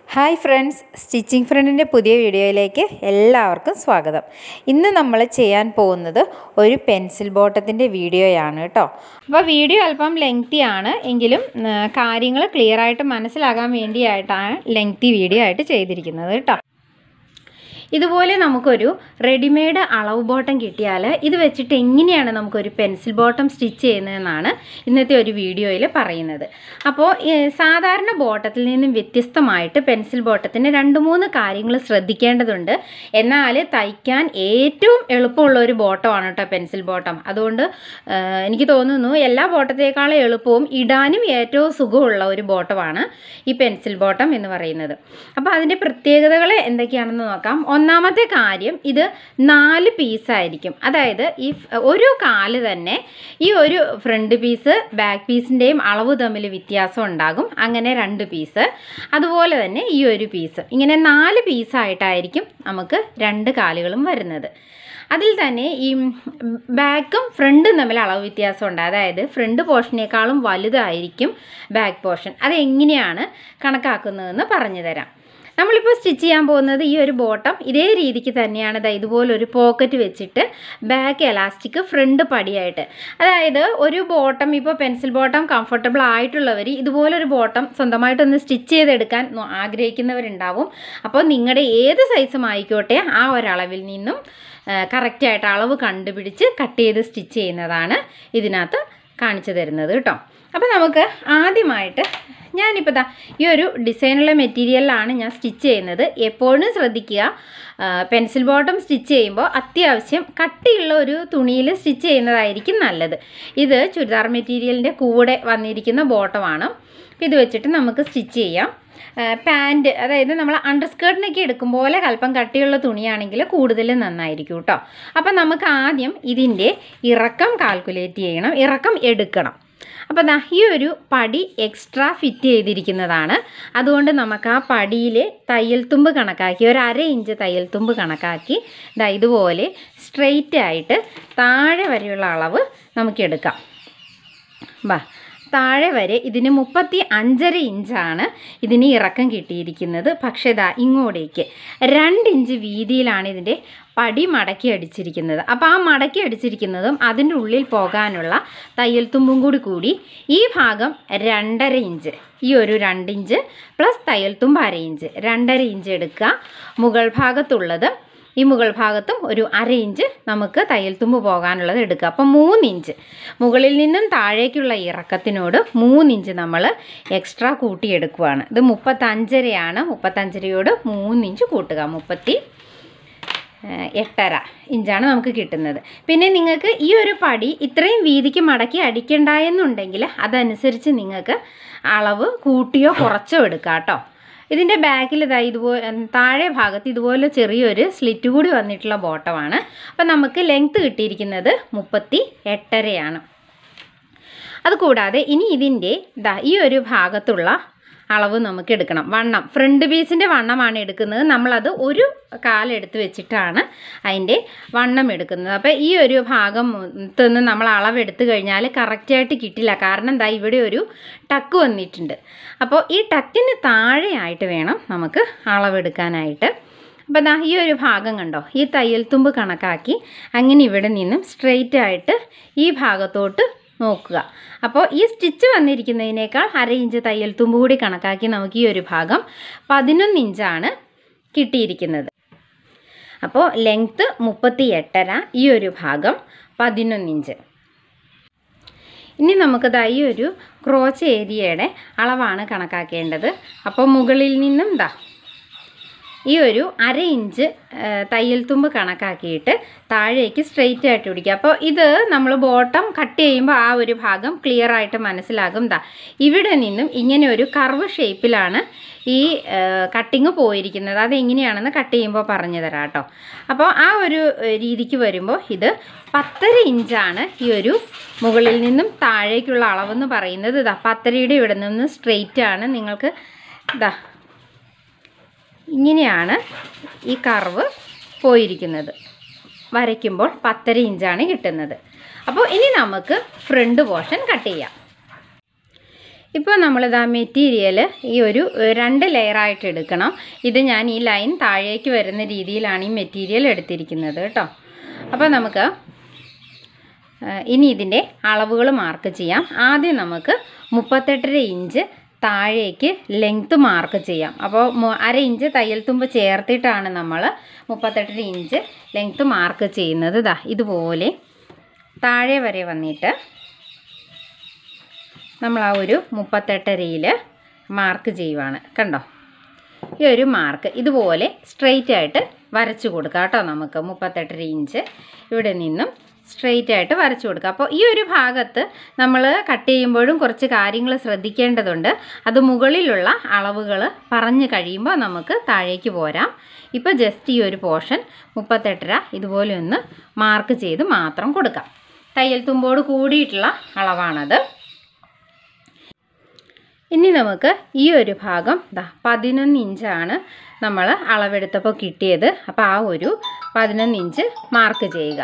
Hi friends stitching ഫ്രണ്ടിൻ്റെ പുതിയ വീഡിയോയിലേക്ക് എല്ലാവർക്കും സ്വാഗതം ഇന്ന് നമ്മൾ ചെയ്യാൻ പോകുന്നത് ഒരു പെൻസിൽ ബോട്ടത്തിൻ്റെ വീഡിയോയാണ് കേട്ടോ അപ്പോൾ വീഡിയോ അല്പം ലെങ്തി ആണ് എങ്കിലും കാര്യങ്ങൾ ക്ലിയർ ആയിട്ട് മനസ്സിലാകാൻ വേണ്ടിയായിട്ടാണ് ലെങ്തി വീഡിയോ ആയിട്ട് ചെയ്തിരിക്കുന്നത് കേട്ടോ ഇതുപോലെ നമുക്കൊരു റെഡിമെയ്ഡ് അളവ് ബോട്ടം കിട്ടിയാൽ ഇത് വെച്ചിട്ട് എങ്ങനെയാണ് നമുക്കൊരു പെൻസിൽ ബോട്ടം സ്റ്റിച്ച് ചെയ്യുന്നതെന്നാണ് ഇന്നത്തെ ഒരു വീഡിയോയിൽ പറയുന്നത് അപ്പോൾ സാധാരണ ബോട്ടത്തിൽ നിന്നും വ്യത്യസ്തമായിട്ട് പെൻസിൽ ബോട്ടത്തിന് രണ്ട് മൂന്ന് കാര്യങ്ങൾ ശ്രദ്ധിക്കേണ്ടതുണ്ട് എന്നാൽ തയ്ക്കാൻ ഏറ്റവും എളുപ്പമുള്ള ഒരു ബോട്ടമാണ് കേട്ടോ പെൻസിൽ ബോട്ടം അതുകൊണ്ട് എനിക്ക് തോന്നുന്നു എല്ലാ ബോട്ടത്തേക്കാളും എളുപ്പവും ഇടാനും ഏറ്റവും സുഖമുള്ള ഒരു ബോട്ടമാണ് ഈ പെൻസിൽ ബോട്ടം എന്ന് പറയുന്നത് അപ്പോൾ അതിൻ്റെ പ്രത്യേകതകൾ എന്തൊക്കെയാണെന്ന് നോക്കാം ഒന്നാമത്തെ കാര്യം ഇത് നാല് പീസായിരിക്കും അതായത് ഈ ഒരു കാല് തന്നെ ഈ ഒരു ഫ്രണ്ട് പീസ് ബാക്ക് പീസിൻ്റെയും അളവ് തമ്മിൽ വ്യത്യാസം ഉണ്ടാകും അങ്ങനെ രണ്ട് പീസ് അതുപോലെ തന്നെ ഈ ഒരു പീസ് ഇങ്ങനെ നാല് പീസായിട്ടായിരിക്കും നമുക്ക് രണ്ട് കാലുകളും വരുന്നത് അതിൽ തന്നെ ഈ ബാക്കും ഫ്രണ്ടും തമ്മിൽ അളവ് വ്യത്യാസമുണ്ട് അതായത് ഫ്രണ്ട് പോർഷനേക്കാളും വലുതായിരിക്കും ബാക്ക് പോർഷൻ അതെങ്ങനെയാണ് കണക്കാക്കുന്നതെന്ന് പറഞ്ഞു തരാം നമ്മളിപ്പോൾ സ്റ്റിച്ച് ചെയ്യാൻ പോകുന്നത് ഈ ഒരു ബോട്ടം ഇതേ രീതിക്ക് തന്നെയാണ് ഇതാ ഇതുപോലൊരു പോക്കറ്റ് വെച്ചിട്ട് ബാക്ക് എലാസ്റ്റിക് ഫ്രണ്ട് പടിയായിട്ട് അതായത് ഒരു ബോട്ടം ഇപ്പോൾ പെൻസിൽ ബോട്ടം കംഫർട്ടബിൾ ആയിട്ടുള്ളവർ ഇതുപോലൊരു ബോട്ടം സ്വന്തമായിട്ടൊന്ന് സ്റ്റിച്ച് ചെയ്തെടുക്കാൻ ആഗ്രഹിക്കുന്നവരുണ്ടാവും അപ്പോൾ നിങ്ങളുടെ ഏത് സൈസും ആയിക്കോട്ടെ ആ ഒരളവിൽ നിന്നും കറക്റ്റായിട്ട് അളവ് കണ്ടുപിടിച്ച് കട്ട് ചെയ്ത് സ്റ്റിച്ച് ചെയ്യുന്നതാണ് ഇതിനകത്ത് കാണിച്ചു തരുന്നത് കേട്ടോ അപ്പോൾ നമുക്ക് ആദ്യമായിട്ട് ഞാനിപ്പോൾ ദാ ഈ ഒരു ഡിസൈനുള്ള മെറ്റീരിയലിലാണ് ഞാൻ സ്റ്റിച്ച് ചെയ്യുന്നത് എപ്പോഴും ശ്രദ്ധിക്കുക പെൻസിൽ ബോട്ടം സ്റ്റിച്ച് ചെയ്യുമ്പോൾ അത്യാവശ്യം കട്ടിയുള്ള ഒരു തുണിയിൽ സ്റ്റിച്ച് ചെയ്യുന്നതായിരിക്കും നല്ലത് ഇത് ചുരിദാർ മെറ്റീരിയലിൻ്റെ കൂടെ വന്നിരിക്കുന്ന ബോട്ടമാണ് ഇത് വെച്ചിട്ട് നമുക്ക് സ്റ്റിച്ച് ചെയ്യാം പാൻറ്റ് അതായത് നമ്മൾ അണ്ടർ സ്കേർട്ടിനൊക്കെ എടുക്കും പോലെ അല്പം കട്ടിയുള്ള തുണിയാണെങ്കിൽ കൂടുതൽ നന്നായിരിക്കും കേട്ടോ അപ്പം നമുക്ക് ആദ്യം ഇതിൻ്റെ ഇറക്കം കാൽക്കുലേറ്റ് ചെയ്യണം ഇറക്കം എടുക്കണം അപ്പോൾ ദാ ഈ ഒരു പടി എക്സ്ട്രാ ഫിറ്റ് ചെയ്തിരിക്കുന്നതാണ് അതുകൊണ്ട് നമുക്ക് ആ പടിയിൽ തയ്യൽ തുമ്പ് കണക്കാക്കി ഒരു അര ഇഞ്ച് തയ്യൽ തുമ്പ് കണക്കാക്കി ദാ ഇതുപോലെ സ്ട്രെയിറ്റ് ആയിട്ട് താഴെ വരെയുള്ള അളവ് നമുക്ക് എടുക്കാം വാ താഴെ വരെ ഇതിന് മുപ്പത്തി അഞ്ചര ഇഞ്ചാണ് ഇതിന് ഇറക്കം കിട്ടിയിരിക്കുന്നത് പക്ഷേ ഇതാ ഇങ്ങോട്ടേക്ക് രണ്ട് ഇഞ്ച് വീതിയിലാണ് ഇതിൻ്റെ പടി മടക്കി അടിച്ചിരിക്കുന്നത് അപ്പോൾ ആ മടക്കി അടിച്ചിരിക്കുന്നതും അതിൻ്റെ ഉള്ളിൽ പോകാനുള്ള തയ്യൽ തുമ്പും കൂടി കൂടി ഈ ഭാഗം രണ്ടര ഇഞ്ച് ഈ ഒരു രണ്ട് ഇഞ്ച് പ്ലസ് തയ്യൽ തുമ്പ് അര ഇഞ്ച് രണ്ടര ഇഞ്ച് എടുക്കുക മുകൾ ഭാഗത്തുള്ളത് ഈ മുകൾ ഭാഗത്തും ഒരു അര ഇഞ്ച് നമുക്ക് തയ്യൽ തുമ്പ് പോകാനുള്ളത് എടുക്കുക അപ്പം മൂന്നിഞ്ച് മുകളിൽ നിന്നും താഴേക്കുള്ള ഇറക്കത്തിനോട് മൂന്നിഞ്ച് നമ്മൾ എക്സ്ട്രാ കൂട്ടിയെടുക്കുകയാണ് ഇത് മുപ്പത്തഞ്ചരയാണ് മുപ്പത്തഞ്ചരയോട് മൂന്നിഞ്ച് കൂട്ടുക മുപ്പത്തി എട്ടര ഇഞ്ചാണ് നമുക്ക് കിട്ടുന്നത് പിന്നെ നിങ്ങൾക്ക് ഈ ഒരു പടി ഇത്രയും വീതിക്ക് മടക്കി അടിക്കണ്ടായെന്നുണ്ടെങ്കിൽ അതനുസരിച്ച് നിങ്ങൾക്ക് അളവ് കൂട്ടിയോ കുറച്ചോ എടുക്കാം കേട്ടോ ഇതിൻ്റെ ബാക്കിൽ ഇതാ ഇതുപോലെ താഴെ ഭാഗത്ത് ഇതുപോലെ ചെറിയൊരു സ്ലിറ്റ് കൂടി വന്നിട്ടുള്ള ബോട്ടമാണ് അപ്പം നമുക്ക് ലെങ്ത്ത് കിട്ടിയിരിക്കുന്നത് മുപ്പത്തി എട്ടരയാണ് അതുകൂടാതെ ഇനി ഇതിൻ്റെ ദാ ഈ ഒരു ഭാഗത്തുള്ള അളവ് നമുക്ക് എടുക്കണം വണ്ണം ഫ്രണ്ട് പീസിൻ്റെ വണ്ണമാണ് എടുക്കുന്നത് നമ്മളത് ഒരു കാലെടുത്ത് വെച്ചിട്ടാണ് അതിൻ്റെ വണ്ണം എടുക്കുന്നത് അപ്പോൾ ഈ ഒരു ഭാഗം നിന്ന് നമ്മൾ അളവെടുത്ത് കഴിഞ്ഞാൽ കറക്റ്റായിട്ട് കിട്ടില്ല കാരണം എന്താ ഇവിടെ ഒരു ടക്ക് വന്നിട്ടുണ്ട് അപ്പോൾ ഈ ടക്കിന് താഴെയായിട്ട് വേണം നമുക്ക് അളവെടുക്കാനായിട്ട് അപ്പോൾ ദാ ഈ ഒരു ഭാഗം കണ്ടോ ഈ തയ്യൽ തുമ്പ് കണക്കാക്കി അങ്ങനെ ഇവിടെ നിന്നും സ്ട്രെയിറ്റ് ആയിട്ട് ഈ ഭാഗത്തോട്ട് നോക്കുക അപ്പോൾ ഈ സ്റ്റിച്ച് വന്നിരിക്കുന്നതിനേക്കാൾ അര ഇഞ്ച് തയ്യൽ തുമ്പ് കൂടി കണക്കാക്കി നമുക്ക് ഈ ഒരു ഭാഗം പതിനൊന്ന് ഇഞ്ചാണ് കിട്ടിയിരിക്കുന്നത് അപ്പോൾ ലെങ്ത്ത് മുപ്പത്തി എട്ടര ഈ ഒരു ഭാഗം പതിനൊന്ന് ഇഞ്ച് ഇനി നമുക്ക് ദാ ഈ ഒരു ക്രോച്ച് ഏരിയയുടെ അളവാണ് കണക്കാക്കേണ്ടത് അപ്പോൾ മുകളിൽ നിന്നും ദാ ഈ ഒരു അര ഇഞ്ച് തയ്യൽ തുമ്പ് കണക്കാക്കിയിട്ട് താഴേക്ക് സ്ട്രെയിറ്റ് ആയിട്ട് പിടിക്കുക അപ്പോൾ ഇത് നമ്മൾ ബോട്ടം കട്ട് ചെയ്യുമ്പോൾ ആ ഒരു ഭാഗം ക്ലിയർ ആയിട്ട് മനസ്സിലാകും ദാ ഇവിടെ നിന്നും ഇങ്ങനെ ഒരു കർവ് ഷേപ്പിലാണ് ഈ കട്ടിങ് പോയിരിക്കുന്നത് അതെങ്ങനെയാണെന്ന് കട്ട് ചെയ്യുമ്പോൾ പറഞ്ഞു തരാം കേട്ടോ അപ്പോൾ ആ ഒരു രീതിക്ക് വരുമ്പോൾ ഇത് പത്തര ഇഞ്ചാണ് ഈ ഒരു മുകളിൽ നിന്നും താഴേക്കുള്ള അളവെന്ന് പറയുന്നത് ഇതാ പത്തരയുടെ ഇവിടെ നിന്ന് സ്ട്രെയിറ്റ് ആണ് നിങ്ങൾക്ക് ഇതാ ഇങ്ങനെയാണ് ഈ കർവ് പോയിരിക്കുന്നത് വരയ്ക്കുമ്പോൾ പത്തര ഇഞ്ചാണ് കിട്ടുന്നത് അപ്പോൾ ഇനി നമുക്ക് ഫ്രണ്ട് പോർഷൻ കട്ട് ചെയ്യാം ഇപ്പോൾ നമ്മളിതാ മെറ്റീരിയൽ ഈ ഒരു ഏഹ്, രണ്ട് ലെയറായിട്ട് എടുക്കണം ഇത് ഞാൻ ഈ ലൈൻ താഴേക്ക് വരുന്ന രീതിയിലാണ് ഈ മെറ്റീരിയൽ എടുത്തിരിക്കുന്നത് കേട്ടോ അപ്പോൾ നമുക്ക് ഏഹ്, ഇനി ഇതിൻ്റെ അളവുകൾ മാർക്ക് ചെയ്യാം ആദ്യം നമുക്ക് മുപ്പത്തെട്ടര ഇഞ്ച് താഴേക്ക് ലെങ്ത്ത് മാർക്ക് ചെയ്യാം അപ്പോൾ മു- അര ഇഞ്ച് തയ്യൽ തുമ്പ് ചേർത്തിട്ടാണ് നമ്മൾ മുപ്പത്തെട്ടര ഇഞ്ച് ലെങ്ത്ത് മാർക്ക് ചെയ്യുന്നത് ഇതാ ഇതുപോലെ താഴെ വരെ വന്നിട്ട് നമ്മൾ ആ ഒരു മുപ്പത്തെട്ടരയിൽ മാർക്ക് ചെയ്യുവാണ് കണ്ടോ ഈ ഒരു മാർക്ക് ഇതുപോലെ സ്ട്രെയിറ്റ് ആയിട്ട് വരച്ചു കൊടുക്കാം കേട്ടോ നമുക്ക് മുപ്പത്തെട്ടര ഇഞ്ച് ഇവിടെ നിന്നും സ്ട്രെയിറ്റ് ആയിട്ട് വരച്ചു കൊടുക്കുക അപ്പോൾ ഈ ഒരു ഭാഗത്ത് നമ്മൾ കട്ട് ചെയ്യുമ്പോഴും കുറച്ച് കാര്യങ്ങൾ ശ്രദ്ധിക്കേണ്ടതുണ്ട് അത് മുകളിലുള്ള അളവുകൾ പറഞ്ഞു കഴിയുമ്പോൾ നമുക്ക് താഴേക്ക് പോരാം ഇപ്പോൾ ജസ്റ്റ് ഈ ഒരു പോർഷൻ മുപ്പത്തെട്ടര ഇതുപോലെ ഒന്ന് മാർക്ക് ചെയ്ത് മാത്രം കൊടുക്കാം തയ്യൽ തുമ്പോട് കൂടിയിട്ടുള്ള അളവാണത് ഇനി നമുക്ക് ഈ ഒരു ഭാഗം ദാ പതിനൊന്ന് ഇഞ്ചാണ് നമ്മൾ അളവെടുത്തപ്പോൾ കിട്ടിയത് അപ്പോൾ ആ ഒരു പതിനൊന്ന് ഇഞ്ച് മാർക്ക് ചെയ്യുക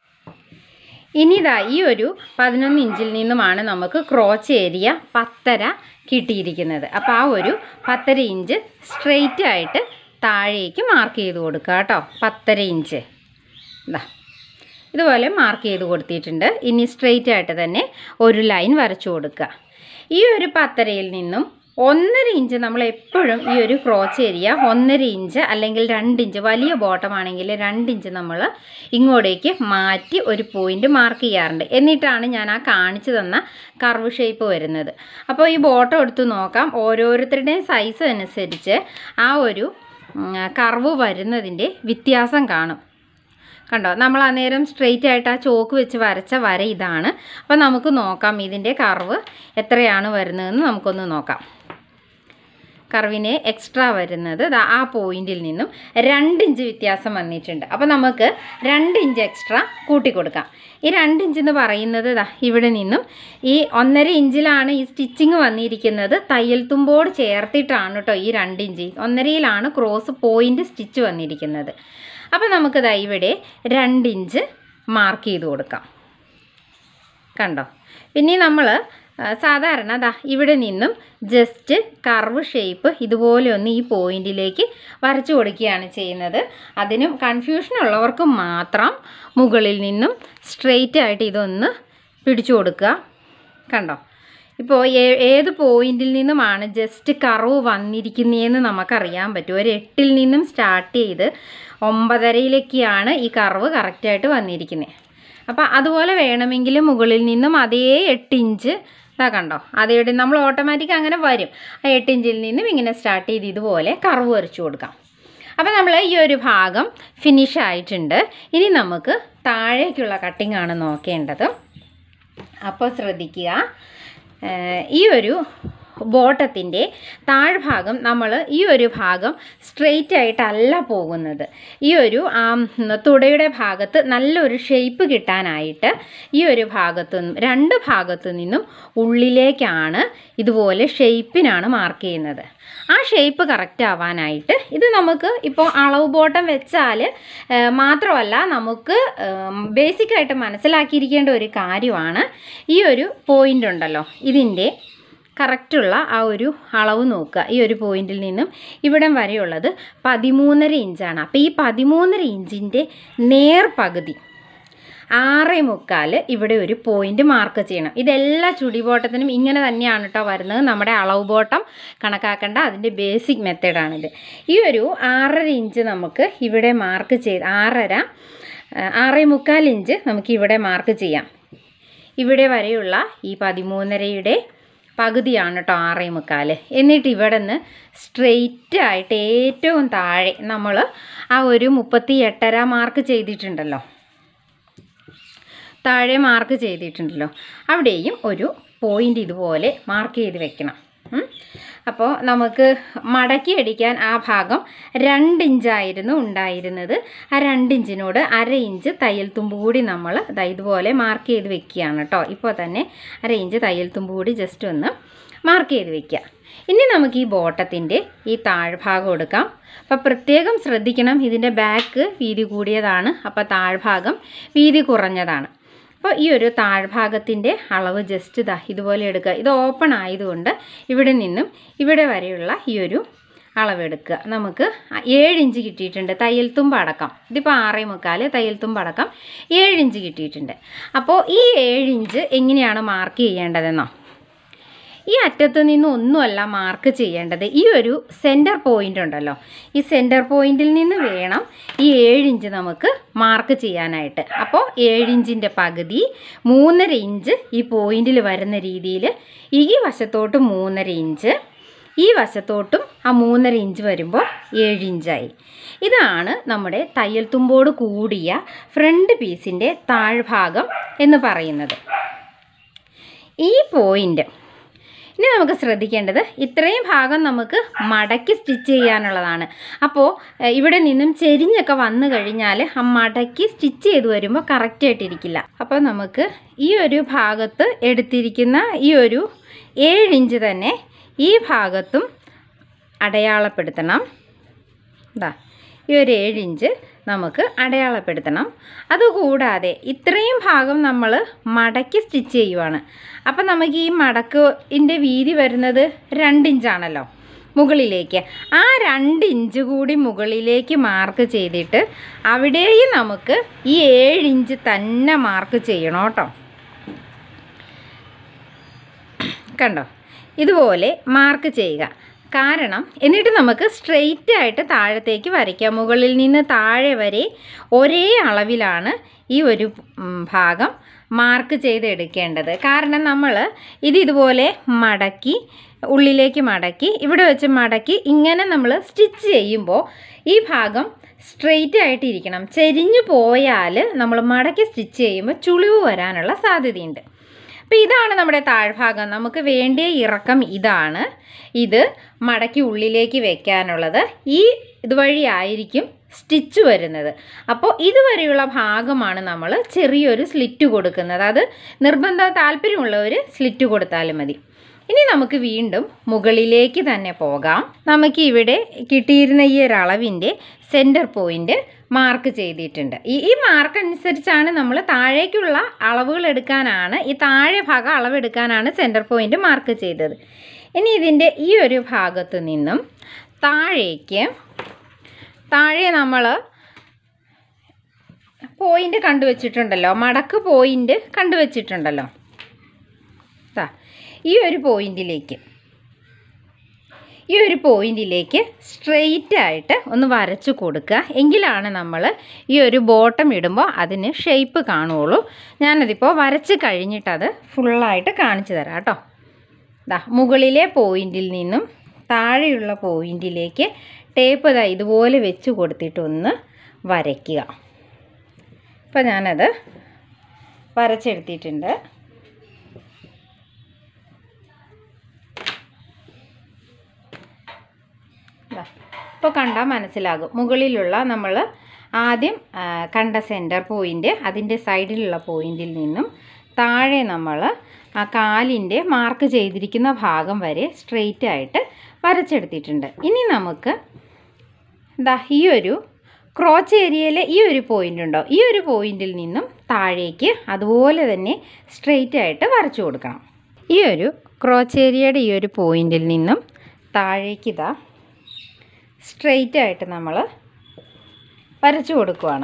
ഇനി ഇതാ ഈ ഒരു പതിനൊന്ന് ഇഞ്ചിൽ നിന്നുമാണ് നമുക്ക് ക്രോച്ച് ഏരിയ പത്തര കിട്ടിയിരിക്കുന്നത് അപ്പോൾ ആ ഒരു പത്തര ഇഞ്ച് സ്ട്രെയിറ്റ് ആയിട്ട് താഴേക്ക് മാർക്ക് ചെയ്ത് കൊടുക്കുക കേട്ടോ പത്തര ഇഞ്ച് ഇതാ ഇതുപോലെ മാർക്ക് ചെയ്ത് കൊടുത്തിട്ടുണ്ട് ഇനി സ്ട്രെയിറ്റ് ആയിട്ട് തന്നെ ഒരു ലൈൻ വരച്ചു കൊടുക്കുക ഈ ഒരു പത്തരയിൽ നിന്നും ഒന്നര ഇഞ്ച് നമ്മൾ എപ്പോഴും ഈ ഒരു ക്രോച്ച് ഏരിയ ഒന്നര ഇഞ്ച് അല്ലെങ്കിൽ രണ്ട് ഇഞ്ച് വലിയ ബോട്ടം ആണെങ്കിൽ രണ്ട് ഇഞ്ച് നമ്മൾ ഇങ്ങോട്ടേക്ക് മാറ്റി ഒരു പോയിന്റ് മാർക്ക് ചെയ്യാറുണ്ട് എന്നിട്ടാണ് ഞാൻ ആ കാണിച്ചു തന്ന കർവ് ഷേപ്പ് വരുന്നത് അപ്പോൾ ഈ ബോട്ടം എടുത്ത് നോക്കാം ഓരോരുത്തരുടെയും സൈസ് അനുസരിച്ച് ആ ഒരു കർവ് വരുന്നതിൻ്റെ വ്യത്യാസം കാണും കണ്ടോ നമ്മൾ അന്നേരം സ്ട്രെയിറ്റ് ആയിട്ട് ആ ചോക്ക് വെച്ച് വരച്ച വര ഇതാണ് അപ്പോൾ നമുക്ക് നോക്കാം ഇതിൻ്റെ കർവ് എത്രയാണ് വരുന്നതെന്ന് നമുക്കൊന്ന് നോക്കാം കർവിന് എക്സ്ട്രാ വരുന്നത് ദാ ആ പോയിന്റിൽ നിന്നും രണ്ട് ഇഞ്ച് വ്യത്യാസം വന്നിട്ടുണ്ട് അപ്പോൾ നമുക്ക് രണ്ട് ഇഞ്ച് എക്സ്ട്രാ കൂട്ടി കൊടുക്കാം ഈ രണ്ട് ഇഞ്ച് എന്ന് പറയുന്നത് ദാ ഇവിടെ നിന്നും ഈ ഒന്നര ഇഞ്ചിലാണ് ഈ സ്റ്റിച്ചിങ് വന്നിരിക്കുന്നത് തയ്യൽ തുമ്പോട് ചേർത്തിട്ടാണ് കേട്ടോ ഈ രണ്ട് ഇഞ്ച് ഒന്നരയിലാണ് ക്രോസ് പോയിന്റ് സ്റ്റിച്ച് വന്നിരിക്കുന്നത് അപ്പോൾ നമുക്ക് ദാ ഇവിടെ രണ്ട് ഇഞ്ച് മാർക്ക് ചെയ്ത് കൊടുക്കാം കണ്ടോ പിന്നെ നമ്മൾ സാധാരണ ദാ ഇവിടെ നിന്നും ജസ്റ്റ് കർവ് ഷേപ്പ് ഇതുപോലെ ഒന്ന് ഈ പോയിന്റിലേക്ക് വരച്ചു കൊടുക്കുകയാണ് ചെയ്യുന്നത് അതിനും കൺഫ്യൂഷൻ ഉള്ളവർക്ക് മാത്രം മുകളിൽ നിന്നും സ്ട്രെയിറ്റ് ആയിട്ട് ഇതൊന്ന് പിടിച്ചു കൊടുക്കുക കണ്ടോ ഇപ്പോൾ ഏത് പോയിന്റിൽ നിന്നുമാണ് ജസ്റ്റ് കർവ് വന്നിരിക്കുന്നതെന്ന് നമുക്കറിയാൻ പറ്റും ഒരു എട്ടിൽ നിന്നും സ്റ്റാർട്ട് ചെയ്ത് ഒമ്പതരയിലേക്കാണ് ഈ കർവ് കറക്റ്റായിട്ട് വന്നിരിക്കുന്നത് അപ്പോൾ അതുപോലെ വേണമെങ്കിൽ മുകളിൽ നിന്നും അതേ എട്ട് ഇഞ്ച് ഇതാ കണ്ടോ അതേടെ നമ്മൾ ഓട്ടോമാറ്റിക് അങ്ങനെ വരും ആ എട്ട് ഇഞ്ചിൽ നിന്നും ഇങ്ങനെ സ്റ്റാർട്ട് ചെയ്ത് ഇതുപോലെ കർവ് വരച്ചു കൊടുക്കാം അപ്പോൾ നമ്മൾ ഈ ഒരു ഭാഗം ഫിനിഷ് ആയിട്ടുണ്ട് ഇനി നമുക്ക് താഴേക്കുള്ള കട്ടിംഗ് ആണ് നോക്കേണ്ടത് അപ്പോൾ ശ്രദ്ധിക്കുക ഏഹ് ഈ ഒരു ബോട്ടത്തിൻ്റെ താഴ്ഭാഗം നമ്മൾ ഈ ഒരു ഭാഗം സ്ട്രെയിറ്റ് ആയിട്ടല്ല പോകുന്നത് ഈ ഒരു ആ, ഉം, തുടയുടെ ഭാഗത്ത് നല്ലൊരു ഷേപ്പ് കിട്ടാനായിട്ട് ഈ ഒരു ഭാഗത്തു നിന്നും രണ്ട് ഭാഗത്തു നിന്നും ഉള്ളിലേക്കാണ് ഇതുപോലെ ഷേപ്പിനാണ് മാർക്ക് ചെയ്യുന്നത് ആ ഷേപ്പ് കറക്റ്റ് ആവാനായിട്ട് ഇത് നമുക്ക് ഇപ്പോൾ അളവ് ബോട്ടം വെച്ചാൽ ഏഹ്, മാത്രമല്ല നമുക്ക് ബേസിക്കായിട്ട് മനസ്സിലാക്കിയിരിക്കേണ്ട ഒരു കാര്യമാണ് ഈ ഒരു പോയിൻ്റ് ഉണ്ടല്ലോ ഇതിൻ്റെ കറക്റ്റുള്ള ആ ഒരു അളവ് നോക്കുക ഈ ഒരു പോയിന്റിൽ നിന്നും ഇവിടം വരെയുള്ളത് പതിമൂന്നര ഇഞ്ചാണ് അപ്പോൾ ഈ പതിമൂന്നര ഇഞ്ചിൻ്റെ നേർ പകുതി ആറേ മുക്കാൽ ഇവിടെ ഒരു പോയിന്റ് മാർക്ക് ചെയ്യണം ഇതെല്ലാ ചുടി ബോട്ടത്തിനും ഇങ്ങനെ തന്നെയാണ് കേട്ടോ വരുന്നത് നമ്മുടെ അളവ് ബോട്ടം കണക്കാക്കേണ്ട അതിൻ്റെ ബേസിക് മെത്തേഡാണിത് ഈ ഒരു ആറര ഇഞ്ച് നമുക്ക് ഇവിടെ മാർക്ക് ചെയ്ത് ആറര ആ, ആറേ മുക്കാൽ ഇഞ്ച് നമുക്ക് ഇവിടെ മാർക്ക് ചെയ്യാം ഇവിടെ വരെയുള്ള ഈ പതിമൂന്നരയുടെ പകുതിയാണ് കേട്ടോ ആറേ മുക്കാൽ എന്നിട്ട് ഇവിടെ നിന്ന് സ്ട്രെയിറ്റ് ആയിട്ട് ഏറ്റവും താഴെ നമ്മൾ ആ ഒരു മുപ്പത്തി എട്ടര മാർക്ക് ചെയ്തിട്ടുണ്ടല്ലോ താഴെ മാർക്ക് ചെയ്തിട്ടുണ്ടല്ലോ അവിടെയും ഒരു പോയിൻ്റ് ഇതുപോലെ മാർക്ക് ചെയ്ത് വെക്കണം ഉം. അപ്പോൾ നമുക്ക് മടക്കി അടിക്കാൻ ആ ഭാഗം രണ്ട് ഇഞ്ചായിരുന്നു ഉണ്ടായിരുന്നത് ആ രണ്ട് ഇഞ്ചിനോട് അര ഇഞ്ച് തയ്യൽ തുമ്പ് കൂടി നമ്മൾ ദാ ഇതുപോലെ മാർക്ക് ചെയ്ത് വെക്കുകയാണ് കേട്ടോ ഇപ്പോൾ തന്നെ അര ഇഞ്ച് തയ്യൽ തുമ്പ് കൂടി ജസ്റ്റ് ഒന്ന് മാർക്ക് ചെയ്ത് വെക്കുക ഇനി നമുക്ക് ഈ ബോട്ടത്തിൻ്റെ ഈ താഴ്ഭാഗം എടുക്കാം അപ്പോൾ പ്രത്യേകം ശ്രദ്ധിക്കണം ഇതിൻ്റെ ബാക്ക് വീതി കൂടിയതാണ് അപ്പോൾ താഴ്ഭാഗം വീതി കുറഞ്ഞതാണ് അപ്പോൾ ഈ ഒരു താഴ്ഭാഗത്തിൻ്റെ അളവ് ജസ്റ്റ് ഇതാ ഇതുപോലെ എടുക്കുക ഇത് ഓപ്പൺ ആയതുകൊണ്ട് ഇവിടെ നിന്നും ഇവിടെ വരെയുള്ള ഈ ഒരു അളവെടുക്കുക നമുക്ക് ഏഴ് ഇഞ്ച് കിട്ടിയിട്ടുണ്ട് തയ്യൽ തുമ്പ് അടക്കം ഇതിപ്പോൾ ആറേ മുക്കാൽ തയ്യൽ തുമ്പ് അടക്കം ഏഴ് ഇഞ്ച് കിട്ടിയിട്ടുണ്ട് അപ്പോൾ ഈ ഏഴ് ഇഞ്ച് എങ്ങനെയാണ് മാർക്ക് ചെയ്യേണ്ടതെന്നോ ഈ അറ്റത്ത് നിന്ന് ഒന്നുമല്ല മാർക്ക് ചെയ്യേണ്ടത് ഈ ഒരു സെൻറ്റർ പോയിൻ്റ് ഉണ്ടല്ലോ ഈ സെൻറ്റർ പോയിന്റിൽ നിന്ന് വേണം ഈ ഏഴ് ഇഞ്ച് നമുക്ക് മാർക്ക് ചെയ്യാനായിട്ട് അപ്പോൾ ഏഴ് ഇഞ്ചിൻ്റെ പകുതി മൂന്നര ഇഞ്ച് ഈ പോയിന്റിൽ വരുന്ന രീതിയിൽ ഈ വശത്തോട്ട് മൂന്നര ഇഞ്ച് ഈ വശത്തോട്ടും ആ മൂന്നര ഇഞ്ച് വരുമ്പോൾ ഏഴ് ഇഞ്ചായി ഇതാണ് നമ്മുടെ തയ്യൽ തുമ്പോട് കൂടിയ ഫ്രണ്ട് പീസിൻ്റെ താഴ്ഭാഗം എന്ന് പറയുന്നത് ഈ പോയിൻ്റ് ഇനി നമുക്ക് ശ്രദ്ധിക്കേണ്ടത് ഇത്രയും ഭാഗം നമുക്ക് മടക്കി സ്റ്റിച്ച് ചെയ്യാനുള്ളതാണ് അപ്പോൾ എഹ്, ഇവിടെ നിന്നും ചെരിഞ്ഞൊക്കെ വന്നു കഴിഞ്ഞാൽ ആ മടക്കി സ്റ്റിച്ച് ചെയ്ത് വരുമ്പോൾ കറക്റ്റായിട്ടിരിക്കില്ല അപ്പോൾ നമുക്ക് ഈ ഒരു ഭാഗത്ത് എടുത്തിരിക്കുന്ന ഈ ഒരു ഏഴ് ഇഞ്ച് തന്നെ ഈ ഭാഗത്തും അടയാളപ്പെടുത്തണം ഇതാ ഈ ഒരു ഏഴ് ഇഞ്ച് നമുക്ക് അടയാളപ്പെടുത്തണം അതുകൂടാതെ ഇത്രയും ഭാഗം നമ്മൾ മടക്കി സ്റ്റിച്ച് ചെയ്യുവാണ് അപ്പം നമുക്ക് ഈ മടക്കിൻ്റെ വീതി വരുന്നത് രണ്ട് ഇഞ്ചാണല്ലോ മുകളിലേക്ക് ആ രണ്ട് ഇഞ്ച് കൂടി മുകളിലേക്ക് മാർക്ക് ചെയ്തിട്ട് അവിടെയും നമുക്ക് ഈ ഏഴ് ഇഞ്ച് തന്നെ മാർക്ക് ചെയ്യണം കേട്ടോ കണ്ടോ ഇതുപോലെ മാർക്ക് ചെയ്യുക കാരണം എന്നിട്ട് നമുക്ക് സ്ട്രെയിറ്റ് ആയിട്ട് താഴത്തേക്ക് വരയ്ക്കാം മുകളിൽ നിന്ന് താഴെ വരെ ഒരേ അളവിലാണ് ഈ ഒരു ഉം, ഭാഗം മാർക്ക് ചെയ്തെടുക്കേണ്ടത് കാരണം നമ്മൾ ഇത് ഇതുപോലെ മടക്കി ഉള്ളിലേക്ക് മടക്കി ഇവിടെ വെച്ച് മടക്കി ഇങ്ങനെ നമ്മൾ സ്റ്റിച്ച് ചെയ്യുമ്പോൾ ഈ ഭാഗം സ്ട്രെയിറ്റ് ആയിട്ടിരിക്കണം ചെരിഞ്ഞു പോയാൽ നമ്മൾ മടക്കി സ്റ്റിച്ച് ചെയ്യുമ്പോൾ ചുളിവ് വരാനുള്ള സാധ്യതയുണ്ട് അപ്പോൾ ഇതാണ് നമ്മുടെ താഴ്ഭാഗം നമുക്ക് വേണ്ടിയ ഇറക്കം ഇതാണ് ഇത് മടക്കി ഉള്ളിലേക്ക് വെക്കാനുള്ളത് ഈ ഇതുവഴി ആയിരിക്കും സ്റ്റിച്ച് വരുന്നത് അപ്പോൾ ഇതുവരെയുള്ള ഭാഗമാണ് നമ്മൾ ചെറിയൊരു സ്ലിറ്റ് കൊടുക്കുന്നത് അത് നിർബന്ധ താല്പര്യമുള്ളവർ സ്ലിറ്റ് കൊടുത്താലും മതി ഇനി നമുക്ക് വീണ്ടും മുകളിലേക്ക് തന്നെ പോകാം നമുക്ക് ഇവിടെ കിട്ടിയിരുന്ന ഈ ഒരു അളവിൻ്റെ സെൻറ്റർ പോയിന്റ് മാർക്ക് ചെയ്തിട്ടുണ്ട് ഈ ഈ മാർക്ക് അനുസരിച്ചാണ് നമ്മൾ താഴേക്കുള്ള അളവുകൾ എടുക്കാനാണ് ഈ താഴെ ഭാഗം അളവെടുക്കാനാണ് സെൻറ്റർ പോയിന്റ് മാർക്ക് ചെയ്തത് ഇനി ഇതിൻ്റെ ഈ ഒരു ഭാഗത്ത് നിന്നും താഴേക്ക് താഴെ നമ്മൾ പോയിന്റ് കണ്ടുവച്ചിട്ടുണ്ടല്ലോ മടക്ക് പോയിന്റ് കണ്ടുവച്ചിട്ടുണ്ടല്ലോ ദാ ഈ ഒരു പോയിന്റിലേക്ക് ഈ ഒരു പോയിന്റിലേക്ക് സ്ട്രെയിറ്റ് ആയിട്ട് ഒന്ന് വരച്ചു കൊടുക്കുക എങ്കിലാണ് നമ്മൾ ഈ ഒരു ബോട്ടം ഇടുമ്പോൾ അതിന് ഷേപ്പ് കാണുകയുള്ളൂ ഞാനതിപ്പോൾ വരച്ച് കഴിഞ്ഞിട്ടത് ഫുള്ളായിട്ട് കാണിച്ചു തരാം കേട്ടോ ദാ മുകളിലെ പോയിന്റിൽ നിന്നും താഴെയുള്ള പോയിന്റിലേക്ക് ടേപ്പ് ദാ ഇതുപോലെ വെച്ച് കൊടുത്തിട്ടൊന്ന് വരയ്ക്കുക അപ്പോൾ ഞാനത് വരച്ചെടുത്തിട്ടുണ്ട് ഇപ്പോൾ കണ്ടാൽ മനസ്സിലാകും മുകളിലുള്ള നമ്മൾ ആദ്യം ആ, കണ്ട സെൻറ്റർ പോയിൻ്റ് അതിൻ്റെ സൈഡിലുള്ള പോയിന്റിൽ നിന്നും താഴെ നമ്മൾ ആ കാലിൻ്റെ മാർക്ക് ചെയ്തിരിക്കുന്ന ഭാഗം വരെ സ്ട്രെയിറ്റ് ആയിട്ട് വരച്ചെടുത്തിട്ടുണ്ട് ഇനി നമുക്ക് ദാ ഈ ഒരു ക്രോച്ച് ഏരിയയിലെ ഈ ഒരു പോയിൻ്റ് ഉണ്ടോ ഈ ഒരു പോയിന്റിൽ നിന്നും താഴേക്ക് അതുപോലെ തന്നെ സ്ട്രെയിറ്റ് ആയിട്ട് വരച്ചു കൊടുക്കണം ഈ ഒരു ക്രോച്ച് ഏരിയയുടെ ഈ ഒരു പോയിന്റിൽ നിന്നും താഴേക്ക് ഇതാ സ്ട്രെയിറ്റ് ആയിട്ട് നമ്മൾ വരച്ചു കൊടുക്കുവാണ്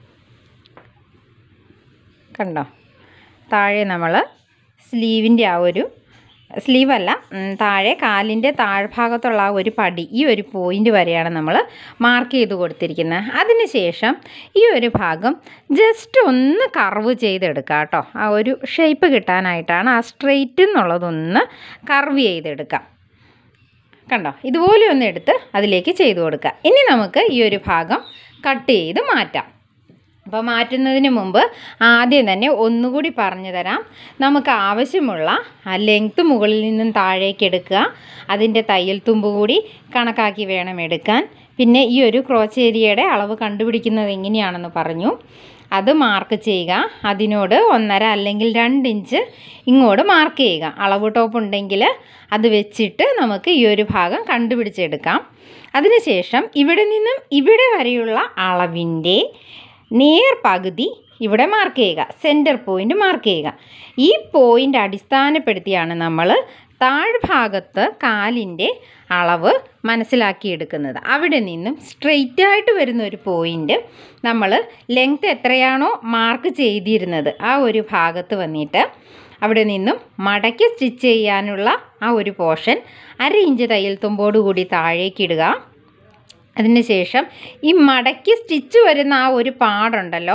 കണ്ടോ താഴെ നമ്മൾ സ്ലീവിൻ്റെ ആ ഒരു സ്ലീവല്ല ഉം, താഴെ കാലിൻ്റെ താഴ്ഭാഗത്തുള്ള ആ ഒരു പടി ഈ ഒരു പോയിൻ്റ് വരെയാണ് നമ്മൾ മാർക്ക് ചെയ്ത് കൊടുത്തിരിക്കുന്നത് അതിന് ശേഷം ഈ ഒരു ഭാഗം ജസ്റ്റ് ഒന്ന് കർവ് ചെയ്തെടുക്കുക കേട്ടോ ആ ഒരു ഷേപ്പ് കിട്ടാനായിട്ടാണ് ആ സ്ട്രെയിറ്റ് എന്നുള്ളതൊന്ന് കർവ് ചെയ്തെടുക്കാം കണ്ടോ ഇതുപോലെ ഒന്ന് എടുത്ത് അതിലേക്ക് ചെയ്തു കൊടുക്കുക ഇനി നമുക്ക് ഈ ഒരു ഭാഗം കട്ട് ചെയ്ത് മാറ്റാം അപ്പോൾ മാറ്റുന്നതിന് മുമ്പ് ആദ്യം തന്നെ ഒന്നുകൂടി പറഞ്ഞു തരാം നമുക്ക് ആവശ്യമുള്ള ആ ലെങ്ത്ത് മുകളിൽ നിന്നും താഴേക്ക് എടുക്കുക അതിൻ്റെ തയ്യൽ തുമ്പ് കൂടി കണക്കാക്കി വേണം എടുക്കാൻ പിന്നെ ഈ ഒരു ക്രോച്ച് ഏരിയയുടെ അളവ് കണ്ടുപിടിക്കുന്നത് എങ്ങനെയാണെന്ന് പറഞ്ഞു അത് മാർക്ക് ചെയ്യുക അതിനോട് ഒന്നര അല്ലെങ്കിൽ രണ്ട് ഇഞ്ച് ഇങ്ങോട്ട് മാർക്ക് ചെയ്യുക അളവ് ടോപ്പ് ഉണ്ടെങ്കിൽ അത് വെച്ചിട്ട് നമുക്ക് ഈ ഒരു ഭാഗം കണ്ടുപിടിച്ചെടുക്കാം അതിനുശേഷം ഇവിടെ നിന്നും ഇവിടെ വരെയുള്ള അളവിൻ്റെ നേർ പകുതി ഇവിടെ മാർക്ക് ചെയ്യുക സെൻറ്റർ പോയിൻ്റ് മാർക്ക് ചെയ്യുക ഈ പോയിൻ്റ് അടിസ്ഥാനപ്പെടുത്തിയാണ് നമ്മൾ താഴ്ഭാഗത്ത് കാലിൻ്റെ അളവ് മനസ്സിലാക്കിയെടുക്കുന്നത് അവിടെ നിന്നും സ്ട്രെയിറ്റ് ആയിട്ട് വരുന്ന ഒരു പോയിൻ്റ് നമ്മൾ ലെങ്ത് എത്രയാണോ മാർക്ക് ചെയ്തിരുന്നത് ആ ഒരു ഭാഗത്ത് വന്നിട്ട് അവിടെ നിന്നും മടക്കി സ്റ്റിച്ച് ചെയ്യാനുള്ള ആ ഒരു പോർഷൻ അര ഇഞ്ച് തയ്യൽ തുമ്പോട് കൂടി താഴേക്ക് ഇടുക അതിന് ശേഷം ഈ മടക്കി സ്റ്റിച്ച് വരുന്ന ആ ഒരു പാടുണ്ടല്ലോ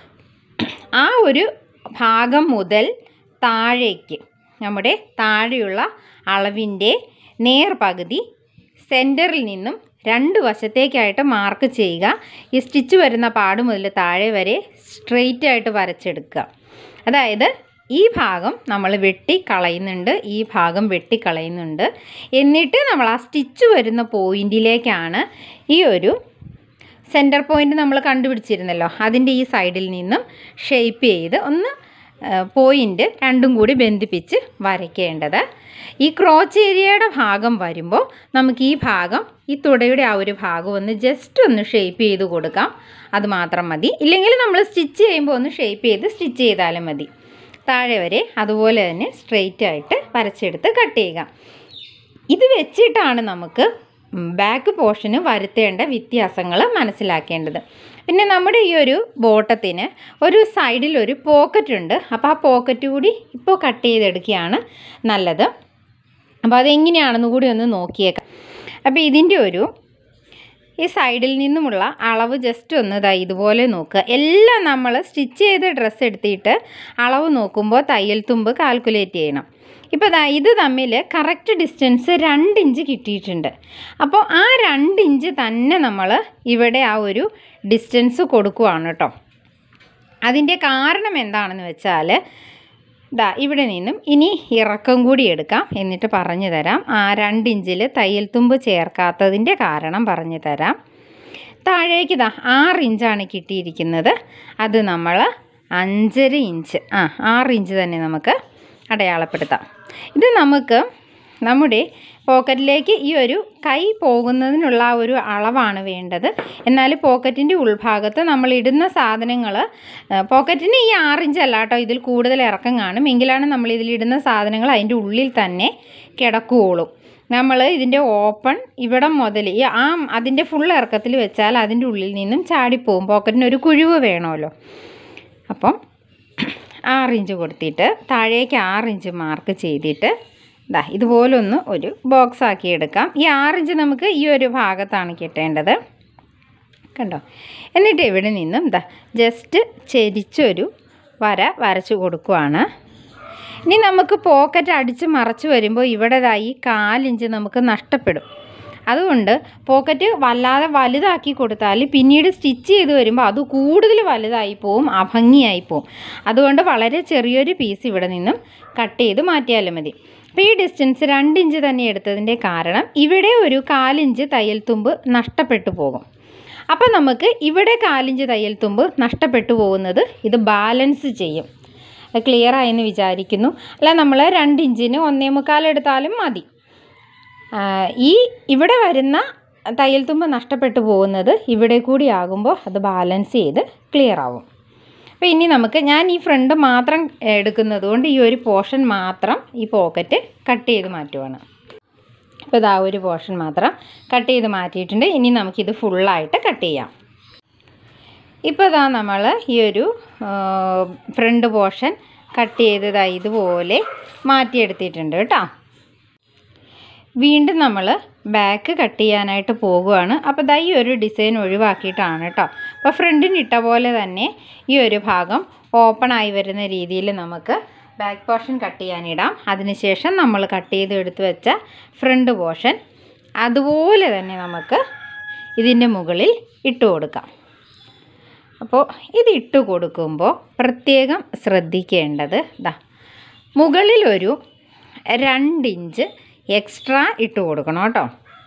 ആ ഒരു ഭാഗം മുതൽ താഴേക്ക് നമ്മുടെ താഴെയുള്ള അളവിൻ്റെ നേർപകുതി സെൻറ്ററിൽ നിന്നും രണ്ട് വശത്തേക്കായിട്ട് മാർക്ക് ചെയ്യുക ഈ സ്റ്റിച്ച് വരുന്ന പാട് മുതൽ താഴെ വരെ സ്ട്രെയിറ്റ് ആയിട്ട് വരച്ചെടുക്കുക അതായത് ഈ ഭാഗം നമ്മൾ വെട്ടി കളയുന്നുണ്ട് ഈ ഭാഗം വെട്ടി കളയുന്നുണ്ട് എന്നിട്ട് നമ്മൾ ആ സ്റ്റിച്ച് വരുന്ന പോയിന്റിലേക്കാണ് ഈ ഒരു സെൻറ്റർ പോയിന്റ് നമ്മൾ കണ്ടുപിടിച്ചിരുന്നല്ലോ അതിൻ്റെ ഈ സൈഡിൽ നിന്നും ഷേപ്പ് ചെയ്ത് ഒന്ന് പോയിൻ്റ് രണ്ടും കൂടി ബന്ധിപ്പിച്ച് വരയ്ക്കേണ്ടത് ഈ ക്രോച്ച് ഏരിയയുടെ ഭാഗം വരുമ്പോൾ നമുക്ക് ഈ ഭാഗം ഈ തുടയുടെ ആ ഒരു ഭാഗം ഒന്ന് ജസ്റ്റ് ഒന്ന് ഷേപ്പ് ചെയ്ത് കൊടുക്കാം അത് മാത്രം മതി ഇല്ലെങ്കിൽ നമ്മൾ സ്റ്റിച്ച് ചെയ്യുമ്പോൾ ഒന്ന് ഷേപ്പ് ചെയ്ത് സ്റ്റിച്ച് ചെയ്താലും മതി താഴെ വരെ അതുപോലെ തന്നെ സ്ട്രെയിറ്റ് ആയിട്ട് വരച്ചെടുത്ത് കട്ട് ചെയ്യുക ഇത് വെച്ചിട്ടാണ് നമുക്ക് ബാക്ക് പോർഷന് വരുത്തേണ്ട വ്യത്യാസങ്ങൾ മനസ്സിലാക്കേണ്ടത് പിന്നെ നമ്മുടെ ഈ ഒരു ബോട്ടത്തിന് ഒരു സൈഡിൽ ഒരു പോക്കറ്റ് ഉണ്ട് അപ്പോൾ ആ പോക്കറ്റ് കൂടി ഇപ്പോൾ കട്ട് ചെയ്തെടുക്കുകയാണ് നല്ലത് അപ്പോൾ അതെങ്ങനെയാണെന്ന് കൂടി ഒന്ന് നോക്കിയേക്കാം അപ്പോൾ ഇതിൻ്റെ ഒരു ഈ സൈഡിൽ നിന്നുമുള്ള അളവ് ജസ്റ്റ് ഒന്ന് ഇതാ ഇതുപോലെ നോക്കുക എല്ലാം നമ്മൾ സ്റ്റിച്ച് ചെയ്ത ഡ്രസ്സ് എടുത്തിട്ട് അളവ് നോക്കുമ്പോൾ തയ്യൽ തുമ്പ് കാൽക്കുലേറ്റ് ചെയ്യണം ഇപ്പോൾ ദാ ഇത് തമ്മിൽ കറക്റ്റ് ഡിസ്റ്റൻസ് രണ്ട് ഇഞ്ച് കിട്ടിയിട്ടുണ്ട് അപ്പോൾ ആ രണ്ട് ഇഞ്ച് തന്നെ നമ്മൾ ഇവിടെ ആ ഒരു ഡിസ്റ്റൻസ് കൊടുക്കുവാണ് കേട്ടോ അതിൻ്റെ കാരണം എന്താണെന്ന് വെച്ചാൽ ദാ ഇവിടെ നിന്നും ഇനി ഇറക്കം കൂടി എടുക്കാം എന്നിട്ട് പറഞ്ഞു തരാം ആ രണ്ട് ഇഞ്ചിൽ തയ്യൽ തുമ്പ് ചേർക്കാത്തതിൻ്റെ കാരണം പറഞ്ഞു തരാം താഴേക്ക് ദാ ആറ് ഇഞ്ചാണ് കിട്ടിയിരിക്കുന്നത് അത് നമ്മൾ അഞ്ചര ഇഞ്ച് ആ ആറ് ഇഞ്ച് തന്നെ നമുക്ക് അടയാളപ്പെടുത്താം ഇത് നമുക്ക് നമ്മുടെ പോക്കറ്റിലേക്ക് ഈ ഒരു കൈ പോകുന്നതിനുള്ള ആ ഒരു അളവാണ് വേണ്ടത് എന്നാൽ പോക്കറ്റിൻ്റെ ഉൾഭാഗത്ത് നമ്മൾ ഇടുന്ന സാധനങ്ങൾ പോക്കറ്റിന് ഈ ആറിഞ്ച് അല്ല കേട്ടോ ഇതിൽ കൂടുതൽ ഇറക്കം കാണും എങ്കിലാണ് നമ്മൾ ഇതിലിടുന്ന സാധനങ്ങൾ അതിൻ്റെ ഉള്ളിൽ തന്നെ കിടക്കുകയുള്ളൂ നമ്മൾ ഇതിൻ്റെ ഓപ്പൺ ഇവിടം മുതൽ ഈ ആ അതിൻ്റെ ഫുൾ ഇറക്കത്തിൽ വെച്ചാൽ അതിൻ്റെ ഉള്ളിൽ നിന്നും ചാടിപ്പോവും പോക്കറ്റിന് ഒരു കുഴിവ് വേണമല്ലോ അപ്പം ആറിഞ്ച് കൊടുത്തിട്ട് താഴേക്ക് ആറിഞ്ച് മാർക്ക് ചെയ്തിട്ട് ദാ ഇതുപോലൊന്ന് ഒരു ബോക്സ് ആക്കി എടുക്കാം ഈ ആറിഞ്ച് നമുക്ക് ഈ ഒരു ഭാഗത്താണ് കിട്ടേണ്ടത് കണ്ടോ എന്നിട്ട് ഇവിടെ നിന്നും ദാ ജസ്റ്റ് ചെരിച്ചൊരു വര വരച്ചു കൊടുക്കുവാണ് ഇനി നമുക്ക് പോക്കറ്റ് അടിച്ച് മറച്ച് വരുമ്പോൾ ഇവിടെ ദാ ഈ കാലിഞ്ച് നമുക്ക് നഷ്ടപ്പെടും അതുകൊണ്ട് പോക്കറ്റ് വല്ലാതെ വലുതാക്കി കൊടുത്താൽ പിന്നീട് സ്റ്റിച്ച് ചെയ്ത് വരുമ്പോൾ അത് കൂടുതൽ വലുതായി പോവും അഭംഗിയായി പോവും അതുകൊണ്ട് വളരെ ചെറിയൊരു പീസ് ഇവിടെ നിന്നും കട്ട് ചെയ്ത് മാറ്റിയാലും മതി അപ്പോൾ ഈ ഡിസ്റ്റൻസ് രണ്ട് ഇഞ്ച് തന്നെ എടുത്തതിൻ്റെ കാരണം ഇവിടെ ഒരു കാലിഞ്ച് തയ്യൽ തുമ്പ് നഷ്ടപ്പെട്ടു പോകും അപ്പോൾ നമുക്ക് ഇവിടെ കാലിഞ്ച് തയ്യൽ തുമ്പ് നഷ്ടപ്പെട്ടു പോകുന്നത് ഇത് ബാലൻസ് ചെയ്യും ക്ലിയർ ആയെന്ന് വിചാരിക്കുന്നു അല്ല നമ്മൾ രണ്ട് ഇഞ്ചിന് ഒന്നേ മുക്കാൽ എടുത്താലും മതി ആ, ഈ ഇവിടെ വരുന്ന തയ്യൽ തുമ്പ് നഷ്ടപ്പെട്ടു പോകുന്നത് ഇവിടെ കൂടി ആകുമ്പോൾ അത് ബാലൻസ് ചെയ്ത് ക്ലിയർ ആവും അപ്പോൾ ഇനി നമുക്ക് ഞാൻ ഈ ഫ്രണ്ട് മാത്രം എടുക്കുന്നത് കൊണ്ട് ഈ ഒരു പോർഷൻ മാത്രം ഈ പോക്കറ്റ് കട്ട് ചെയ്ത് മാറ്റുവാണ് അപ്പോൾ ഇതാ ഒരു പോർഷൻ മാത്രം കട്ട് ചെയ്ത് മാറ്റിയിട്ടുണ്ട് ഇനി നമുക്കിത് ഫുള്ളായിട്ട് കട്ട് ചെയ്യാം ഇപ്പോൾ ഇതാ നമ്മൾ ഈ ഒരു ഫ്രണ്ട് പോർഷൻ കട്ട് ചെയ്തതാ ഇതുപോലെ മാറ്റിയെടുത്തിട്ടുണ്ട് കേട്ടോ വീണ്ടും നമ്മൾ ബാക്ക് കട്ട് ചെയ്യാനായിട്ട് പോകുവാണ് അപ്പോൾ ദാ ഈ ഒരു ഡിസൈൻ ഒഴിവാക്കിയിട്ടാണ് കേട്ടോ അപ്പോൾ ഫ്രണ്ടിന് ഇട്ട പോലെ തന്നെ ഈ ഒരു ഭാഗം ഓപ്പൺ ആയി വരുന്ന രീതിയിൽ നമുക്ക് ബാക്ക് പോർഷൻ കട്ട് ചെയ്യാനിടാം അതിനുശേഷം നമ്മൾ കട്ട് ചെയ്ത് എടുത്ത് വെച്ച ഫ്രണ്ട് പോർഷൻ അതുപോലെ തന്നെ നമുക്ക് ഇതിൻ്റെ മുകളിൽ ഇട്ട് കൊടുക്കാം അപ്പോൾ ഇത് ഇട്ട് കൊടുക്കുമ്പോൾ പ്രത്യേകം ശ്രദ്ധിക്കേണ്ടത് ദാ മുകളിലൊരു രണ്ടിഞ്ച് എക്സ്ട്രാ ഇട്ട് കൊടുക്കണം കേട്ടോ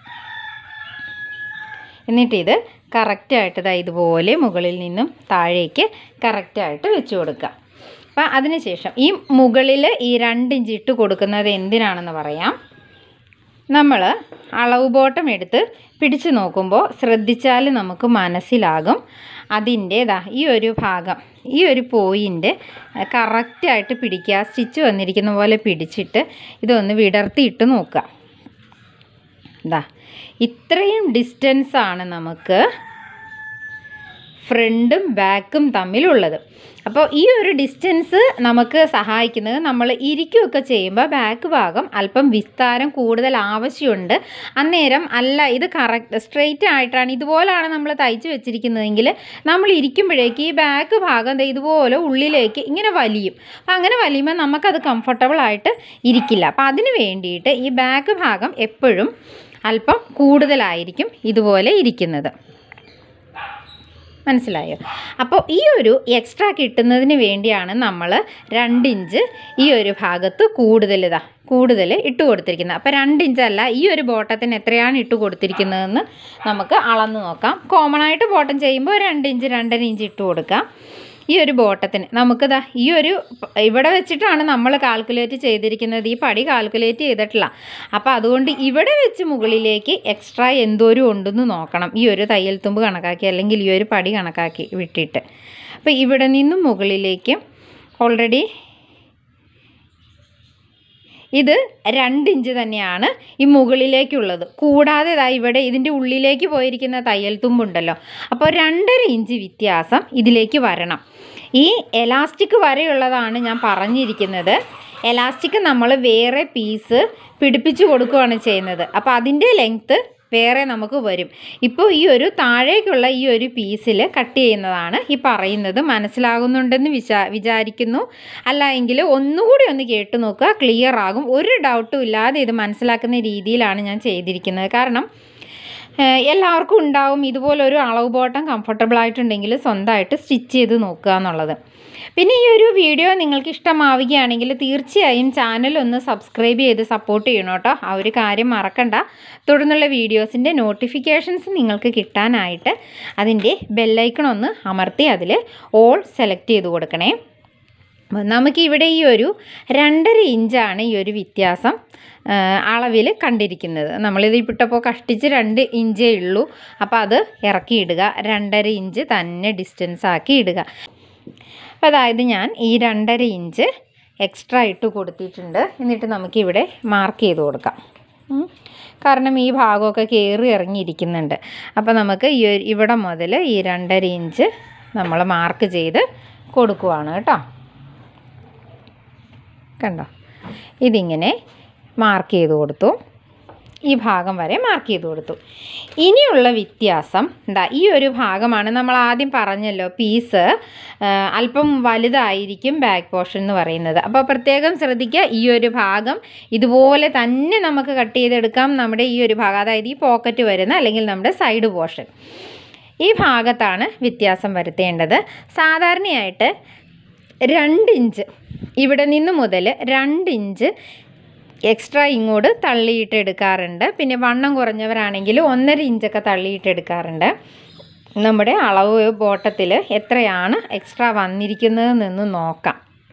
എന്നിട്ടിത് കറക്റ്റായിട്ട് ഇതാ ഇതുപോലെ മുകളിൽ നിന്നും താഴേക്ക് കറക്റ്റായിട്ട് വെച്ച് കൊടുക്കുക അപ്പം അതിനുശേഷം ഈ മുകളിൽ ഈ രണ്ടിഞ്ച് ഇട്ട് കൊടുക്കുന്നത് എന്തിനാണെന്ന് പറയാം നമ്മൾ അളവ് ബോട്ടം എടുത്ത് പിടിച്ചു നോക്കുമ്പോൾ ശ്രദ്ധിച്ചാൽ നമുക്ക് മനസ്സിലാകും അതിൻ്റേതാ ഈ ഒരു ഭാഗം ഈ ഒരു പോയിൻ്റ് കറക്റ്റായിട്ട് പിടിക്കുക സ്റ്റിച്ച് വന്നിരിക്കുന്ന പോലെ പിടിച്ചിട്ട് ഇതൊന്ന് വിടർത്തിയിട്ട് നോക്കുക ഇതാ ഇത്രയും ഡിസ്റ്റൻസ് ആണ് നമുക്ക് ഫ്രണ്ടും ബാക്കും തമ്മിലുള്ളത് അപ്പോൾ ഈ ഒരു ഡിസ്റ്റൻസ് നമുക്ക് സഹായിക്കുന്നത് നമ്മൾ ഇരിക്കുകയൊക്കെ ചെയ്യുമ്പോൾ ബാക്ക് ഭാഗം അല്പം വിസ്താരം കൂടുതൽ ആവശ്യമുണ്ട് അന്നേരം അല്ല ഇത് കറക്റ്റ് സ്ട്രെയിറ്റ് ആയിട്ടാണ് ഇതുപോലാണ് നമ്മൾ തയ്ച്ച് വെച്ചിരിക്കുന്നതെങ്കിൽ നമ്മൾ ഇരിക്കുമ്പോഴേക്ക് ഈ ബാക്ക് ഭാഗം ദേ ഇതുപോലെ ഉള്ളിലേക്ക് ഇങ്ങനെ വലിയും അപ്പം അങ്ങനെ വലിയുമ്പോൾ നമുക്കത് കംഫർട്ടബിൾ ആയിട്ട് ഇരിക്കില്ല അപ്പം അതിന് വേണ്ടിയിട്ട് ഈ ബാക്ക് ഭാഗം എപ്പോഴും അല്പം കൂടുതലായിരിക്കും ഇതുപോലെ ഇരിക്കുന്നത് മനസ്സിലായോ അപ്പോൾ ഈ ഒരു എക്സ്ട്രാ കിട്ടുന്നതിന് വേണ്ടിയാണ് നമ്മൾ രണ്ട് ഇഞ്ച് ഈ ഒരു ഭാഗത്ത് കൂടുതൽ ഇതാ കൂടുതൽ ഇട്ട് കൊടുത്തിരിക്കുന്നത് അപ്പോൾ രണ്ട് ഇഞ്ചല്ല ഈ ഒരു ബോട്ടത്തിന് എത്രയാണ് ഇട്ട് കൊടുത്തിരിക്കുന്നതെന്ന് നമുക്ക് അളന്ന് നോക്കാം കോമൺ ആയിട്ട് ബോട്ടം ചെയ്യുമ്പോൾ രണ്ട് ഇഞ്ച് രണ്ടര ഇഞ്ച് ഇട്ട് കൊടുക്കാം ഈ ഒരു ബോട്ടത്തിന് നമുക്കിതാ ഈ ഒരു പ- ഇവിടെ വെച്ചിട്ടാണ് നമ്മൾ കാൽക്കുലേറ്റ് ചെയ്തിരിക്കുന്നത് ഈ പടി കാൽക്കുലേറ്റ് ചെയ്തിട്ടില്ല അപ്പോൾ അതുകൊണ്ട് ഇവിടെ വെച്ച് മുകളിലേക്ക് എക്സ്ട്രാ എന്തോരം ഉണ്ടെന്ന് നോക്കണം ഈ ഒരു തയ്യൽ തുമ്പ് കണക്കാക്കി അല്ലെങ്കിൽ ഈ ഒരു പടി കണക്കാക്കി വിട്ടിട്ട് അപ്പോൾ ഇവിടെ നിന്നും മുകളിലേക്ക് ഓൾറെഡി ഇത് രണ്ട് ഇഞ്ച് തന്നെയാണ് ഈ മുകളിലേക്കുള്ളത് കൂടാതെ ഇതാ ഇവിടെ ഇതിൻ്റെ ഉള്ളിലേക്ക് പോയിരിക്കുന്ന തയ്യൽ തുമ്പുണ്ടല്ലോ അപ്പോൾ രണ്ടര ഇഞ്ച് വ്യത്യാസം ഇതിലേക്ക് വരണം ഈ എലാസ്റ്റിക് വരെയുള്ളതാണ് ഞാൻ പറഞ്ഞിരിക്കുന്നത് എലാസ്റ്റിക് നമ്മൾ വേറെ പീസ് പിടിപ്പിച്ച് കൊടുക്കുകയാണ് ചെയ്യുന്നത് അപ്പോൾ അതിൻ്റെ ലെങ്ത്ത് വേറെ നമുക്ക് വരും ഇപ്പോൾ ഈ ഒരു താഴേക്കുള്ള ഈ ഒരു പീസിൽ കട്ട് ചെയ്യുന്നതാണ് ഈ പറയുന്നത് മനസ്സിലാകുന്നുണ്ടെന്ന് വിചാ വിചാരിക്കുന്നു അല്ല എങ്കിൽ ഒന്നുകൂടി ഒന്ന് കേട്ട് നോക്കുക ക്ലിയർ ആകും ഒരു ഡൗട്ടും ഇല്ലാതെ ഇത് മനസ്സിലാക്കുന്ന രീതിയിലാണ് ഞാൻ ചെയ്തിരിക്കുന്നത് കാരണം ഏഹ് എല്ലാവർക്കും ഉണ്ടാവും ഇതുപോലൊരു അളവ് ബോട്ടം കംഫർട്ടബിൾ ആയിട്ടുണ്ടെങ്കിൽ സ്വന്തമായിട്ട് സ്റ്റിച്ച് ചെയ്ത് നോക്കുക എന്നുള്ളത് പിന്നെ ഈ ഒരു വീഡിയോ നിങ്ങൾക്ക് ഇഷ്ടമാവുകയാണെങ്കിൽ തീർച്ചയായും ചാനൽ ഒന്ന് സബ്സ്ക്രൈബ് ചെയ്ത് സപ്പോർട്ട് ചെയ്യണം കേട്ടോ ആ ഒരു കാര്യം മറക്കണ്ട തുടർന്നുള്ള വീഡിയോസിൻ്റെ നോട്ടിഫിക്കേഷൻസ് നിങ്ങൾക്ക് കിട്ടാനായിട്ട് അതിൻ്റെ ബെല്ലൈക്കൺ ഒന്ന് അമർത്തി അതിൽ ഓൾ സെലക്ട് ചെയ്ത് കൊടുക്കണേ നമുക്കിവിടെ ഈ ഒരു രണ്ടര ഇഞ്ചാണ് ഈ ഒരു വ്യത്യാസം അളവിൽ കണ്ടിരിക്കുന്നത് നമ്മളിത് ഇപ്പിട്ടപ്പോൾ കഷ്ടിച്ച് രണ്ട് ഇഞ്ചേ ഉള്ളൂ അപ്പോൾ അത് ഇറക്കിയിടുക രണ്ടര ഇഞ്ച് തന്നെ ഡിസ്റ്റൻസ് ആക്കി ഇടുക അപ്പോൾ അതായത് ഞാൻ ഈ രണ്ടര ഇഞ്ച് എക്സ്ട്രാ ഇട്ട് കൊടുത്തിട്ടുണ്ട് എന്നിട്ട് നമുക്കിവിടെ മാർക്ക് ചെയ്ത് കൊടുക്കാം ഉം. കാരണം ഈ ഭാഗമൊക്കെ കയറി ഇറങ്ങിയിരിക്കുന്നുണ്ട് അപ്പോൾ നമുക്ക് ഈ ഒരു ഇവിടെ മുതൽ ഈ രണ്ടര ഇഞ്ച് നമ്മൾ മാർക്ക് ചെയ്ത് കൊടുക്കുവാണ് കേട്ടോ കണ്ടോ ഇതിങ്ങനെ മാർക്ക് ചെയ്ത് കൊടുത്തു ഈ ഭാഗം വരെ മാർക്ക് ചെയ്ത് കൊടുത്തു ഇനിയുള്ള വ്യത്യാസം എന്താ ഈ ഒരു ഭാഗമാണ് നമ്മൾ ആദ്യം പറഞ്ഞല്ലോ പീസ് അല്പം വലുതായിരിക്കും ബാക്ക് പോർഷൻ എന്ന് പറയുന്നത് അപ്പോൾ പ്രത്യേകം ശ്രദ്ധിക്കുക ഈ ഒരു ഭാഗം ഇതുപോലെ തന്നെ നമുക്ക് കട്ട് ചെയ്തെടുക്കാം നമ്മുടെ ഈ ഒരു ഭാഗം അതായത് ഈ പോക്കറ്റ് വരുന്ന അല്ലെങ്കിൽ നമ്മുടെ സൈഡ് പോർഷൻ ഈ ഭാഗത്താണ് വ്യത്യാസം വരുത്തേണ്ടത് സാധാരണയായിട്ട് രണ്ട് ഇഞ്ച് ഇവിടെ നിന്ന് മുതൽ രണ്ട് ഇഞ്ച് എക്സ്ട്രാ ഇങ്ങോട്ട് തള്ളിയിട്ട് എടുക്കാറുണ്ട് പിന്നെ വണ്ണം കുറഞ്ഞവരാണെങ്കിൽ ഒന്നര ഇഞ്ചൊക്കെ തള്ളിയിട്ട് എടുക്കാറുണ്ട് നമ്മുടെ അളവ് ബോട്ടത്തിൽ എത്രയാണ് എക്സ്ട്രാ വന്നിരിക്കുന്നതെന്ന് നോക്കാം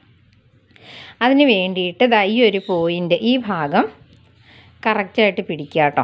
അതിന് വേണ്ടിയിട്ട് ദാ ഈ ഒരു പോയിൻ്റ് ഈ ഭാഗം കറക്റ്റായിട്ട് പിടിക്കുക കേട്ടോ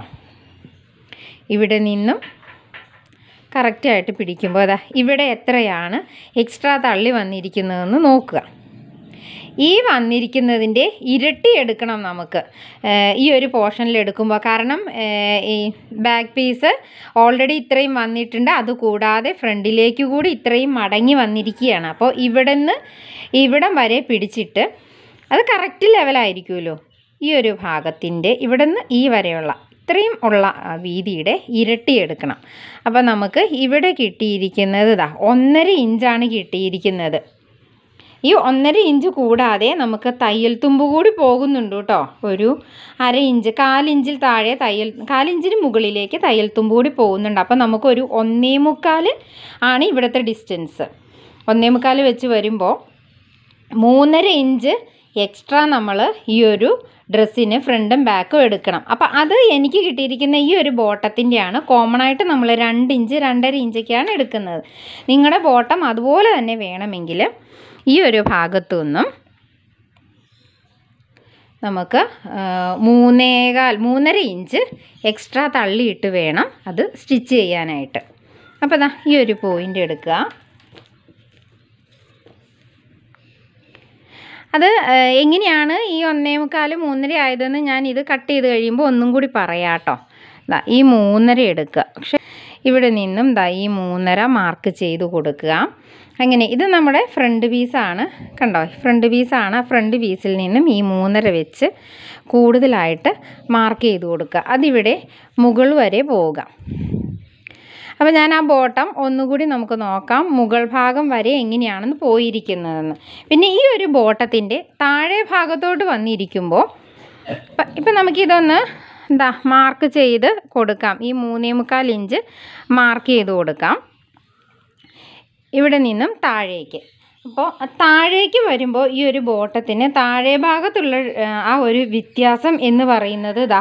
ഇവിടെ നിന്നും കറക്റ്റായിട്ട് പിടിക്കുമ്പോൾ അതാ ഇവിടെ എത്രയാണ് എക്സ്ട്രാ തള്ളി വന്നിരിക്കുന്നതെന്ന് നോക്കുക ഈ വന്നിരിക്കുന്നതിൻ്റെ ഇരട്ടി എടുക്കണം നമുക്ക് ഏഹ് ഈ ഒരു പോർഷനിൽ എടുക്കുമ്പോൾ കാരണം ഏഹ് ഈ ബാക്ക് പീസ് ഓൾറെഡി ഇത്രയും വന്നിട്ടുണ്ട് അതുകൂടാതെ ഫ്രണ്ടിലേക്ക് കൂടി ഇത്രയും മടങ്ങി വന്നിരിക്കുകയാണ് അപ്പോൾ ഇവിടെ നിന്ന് ഇവിടം വരെ പിടിച്ചിട്ട് അത് കറക്റ്റ് ലെവലായിരിക്കുമല്ലോ ഈ ഒരു ഭാഗത്തിൻ്റെ ഇവിടെ നിന്ന് ഈ വരെയുള്ള ഇത്രയും ഉള്ള ആ, വീതിയുടെ ഇരട്ടി എടുക്കണം അപ്പോൾ നമുക്ക് ഇവിടെ കിട്ടിയിരിക്കുന്നത് ഇതാ ഒന്നര ഇഞ്ചാണ് കിട്ടിയിരിക്കുന്നത് ഈ ഒന്നര ഇഞ്ച് കൂടാതെ നമുക്ക് തയ്യൽ തുമ്പ് കൂടി പോകുന്നുണ്ട് കേട്ടോ ഒരു അര ഇഞ്ച് കാലിഞ്ചിൽ താഴെ തയ്യൽ കാലിഞ്ചിന് മുകളിലേക്ക് തയ്യൽ തുമ്പ് കൂടി പോകുന്നുണ്ട് അപ്പോൾ നമുക്കൊരു ഒന്നേ മുക്കാൽ ആണ് ഇവിടുത്തെ ഡിസ്റ്റൻസ് ഒന്നേ മുക്കാൽ വെച്ച് വരുമ്പോൾ മൂന്നര ഇഞ്ച് എക്സ്ട്രാ നമ്മൾ ഈ ഒരു ഡ്രസ്സിന് ഫ്രണ്ടും ബാക്കും എടുക്കണം അപ്പോൾ അത് എനിക്ക് കിട്ടിയിരിക്കുന്ന ഈ ഒരു ബോട്ടത്തിൻ്റെയാണ് കോമൺ ആയിട്ട് നമ്മൾ രണ്ട് ഇഞ്ച് രണ്ടര ഇഞ്ചൊക്കെയാണ് എടുക്കുന്നത് നിങ്ങളുടെ ബോട്ടം അതുപോലെ തന്നെ വേണമെങ്കിൽ ഈ ഒരു ഭാഗത്തു നിന്നും നമുക്ക് ആ, മൂന്നേകാൽ മൂന്നര ഇഞ്ച് എക്സ്ട്രാ തള്ളിയിട്ട് വേണം അത് സ്റ്റിച്ച് ചെയ്യാനായിട്ട് അപ്പോൾ ദാ ഈ ഒരു പോയിൻ്റ് എടുക്കുക അത് ആ, എങ്ങനെയാണ് ഈ ഒന്നേ മുക്കാൽ മൂന്നര ആയതെന്ന് ഞാൻ ഇത് കട്ട് ചെയ്ത് കഴിയുമ്പോൾ ഒന്നും കൂടി പറയാം കേട്ടോ ദാ ഈ മൂന്നര എടുക്കുക പക്ഷെ ഇവിടെ നിന്നും ദാ ഈ മൂന്നര മാർക്ക് ചെയ്ത് കൊടുക്കുക അങ്ങനെ ഇത് നമ്മുടെ ഫ്രണ്ട് പീസാണ് കണ്ടോ ഫ്രണ്ട് പീസാണ് ആ ഫ്രണ്ട് പീസിൽ നിന്നും ഈ മൂന്നര വെച്ച് കൂടുതലായിട്ട് മാർക്ക് ചെയ്ത് കൊടുക്കുക അതിവിടെ മുകൾ വരെ പോവുക അപ്പോൾ ഞാൻ ആ ബോട്ടം ഒന്നുകൂടി നമുക്ക് നോക്കാം മുകൾ ഭാഗം വരെ എങ്ങനെയാണെന്ന് പോയിരിക്കുന്നതെന്ന് പിന്നെ ഈ ഒരു ബോട്ടത്തിൻ്റെ താഴെ ഭാഗത്തോട്ട് വന്നിരിക്കുമ്പോൾ ഇപ്പം ഇപ്പം നമുക്കിതൊന്ന് എന്താ മാർക്ക് ചെയ്ത് കൊടുക്കാം ഈ മൂന്നേ മുക്കാൽ ഇഞ്ച് മാർക്ക് ചെയ്ത് കൊടുക്കാം ഇവിടെ നിന്നും താഴേക്ക് അപ്പോൾ താഴേക്ക് വരുമ്പോൾ ഈ ഒരു ബോട്ടത്തിന് താഴെ ഭാഗത്തുള്ള ആ, ആ ഒരു വ്യത്യാസം എന്ന് പറയുന്നത് ഇതാ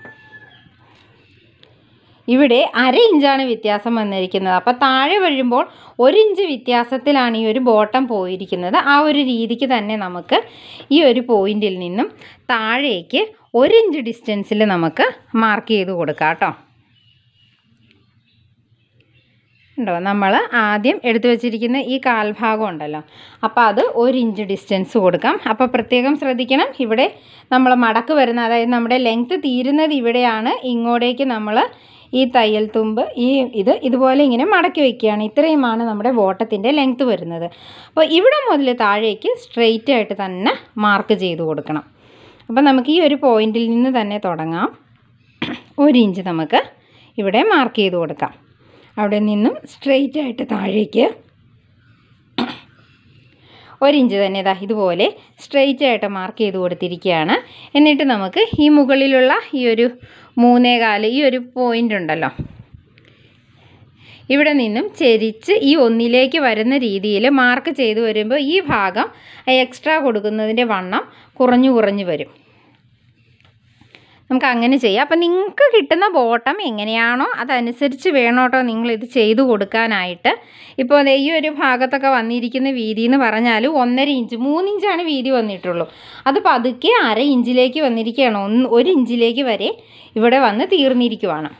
ഇവിടെ അര ഇഞ്ചാണ് വ്യത്യാസം വന്നിരിക്കുന്നത് അപ്പോൾ താഴെ വരുമ്പോൾ ഒരു ഇഞ്ച് വ്യത്യാസത്തിലാണ് ഈ ഒരു ബോട്ടം പോയിരിക്കുന്നത് ആ ഒരു രീതിക്ക് തന്നെ നമുക്ക് ഈ ഒരു പോയിന്റിൽ നിന്നും താഴേക്ക് ഒരു ഇഞ്ച് ഡിസ്റ്റൻസിൽ നമുക്ക് മാർക്ക് ചെയ്ത് കൊടുക്കാം കേട്ടോ ഉണ്ടോ നമ്മൾ ആദ്യം എടുത്തു വച്ചിരിക്കുന്ന ഈ കാൽഭാഗം ഉണ്ടല്ലോ അപ്പോൾ അത് ഒരു ഇഞ്ച് ഡിസ്റ്റൻസ് കൊടുക്കാം അപ്പോൾ പ്രത്യേകം ശ്രദ്ധിക്കണം ഇവിടെ നമ്മൾ മടക്ക് വരുന്ന അതായത് നമ്മുടെ ലെങ്ത്ത് തീരുന്നത് ഇവിടെയാണ് ഇങ്ങോട്ടേക്ക് നമ്മൾ ഈ തയ്യൽ തുമ്പ് ഈ ഇത് ഇതുപോലെ ഇങ്ങനെ മടക്കി വയ്ക്കുകയാണ് ഇത്രയുമാണ് നമ്മുടെ ബോട്ടത്തിൻ്റെ ലെങ്ത്ത് വരുന്നത് അപ്പോൾ ഇവിടെ മുതൽ താഴേക്ക് സ്ട്രെയിറ്റ് ആയിട്ട് തന്നെ മാർക്ക് ചെയ്ത് കൊടുക്കണം അപ്പോൾ നമുക്ക് ഈ ഒരു പോയിന്റിൽ നിന്ന് തന്നെ തുടങ്ങാം ഒരു ഇഞ്ച് നമുക്ക് ഇവിടെ മാർക്ക് ചെയ്ത് കൊടുക്കാം അവിടെ നിന്നും സ്ട്രെയിറ്റ് ആയിട്ട് താഴേക്ക് ഒരു ഇഞ്ച് തന്നെ ഇതാ ഇതുപോലെ സ്ട്രെയിറ്റ് ആയിട്ട് മാർക്ക് ചെയ്ത് കൊടുത്തിരിക്കുകയാണ് എന്നിട്ട് നമുക്ക് ഈ മുകളിലുള്ള ഈ ഒരു മൂന്നേകാല് ഈ ഒരു പോയിൻ്റ് ഉണ്ടല്ലോ ഇവിടെ നിന്നും ചെരിച്ച് ഈ ഒന്നിലേക്ക് വരുന്ന രീതിയിൽ മാർക്ക് ചെയ്ത് വരുമ്പോൾ ഈ ഭാഗം എക്സ്ട്രാ കൊടുക്കുന്നതിൻ്റെ വണ്ണം കുറഞ്ഞു കുറഞ്ഞു വരും നമുക്ക് അങ്ങനെ ചെയ്യാം അപ്പം നിങ്ങൾക്ക് കിട്ടുന്ന ബോട്ടം എങ്ങനെയാണോ അതനുസരിച്ച് വേണം കേട്ടോ നിങ്ങളിത് ചെയ്തു കൊടുക്കാനായിട്ട് ഇപ്പോൾ ദേ ഈ ഒരു ഭാഗത്തൊക്കെ വന്നിരിക്കുന്ന വീതി എന്ന് പറഞ്ഞാൽ ഒന്നര ഇഞ്ച് മൂന്നിഞ്ചാണ് വീതി വന്നിട്ടുള്ളൂ അത് പതുക്കെ അര ഇഞ്ചിലേക്ക് വന്നിരിക്കുകയാണ് ഒന്ന് ഒരു ഇഞ്ചിലേക്ക് വരെ ഇവിടെ വന്ന് തീർന്നിരിക്കുവാണ്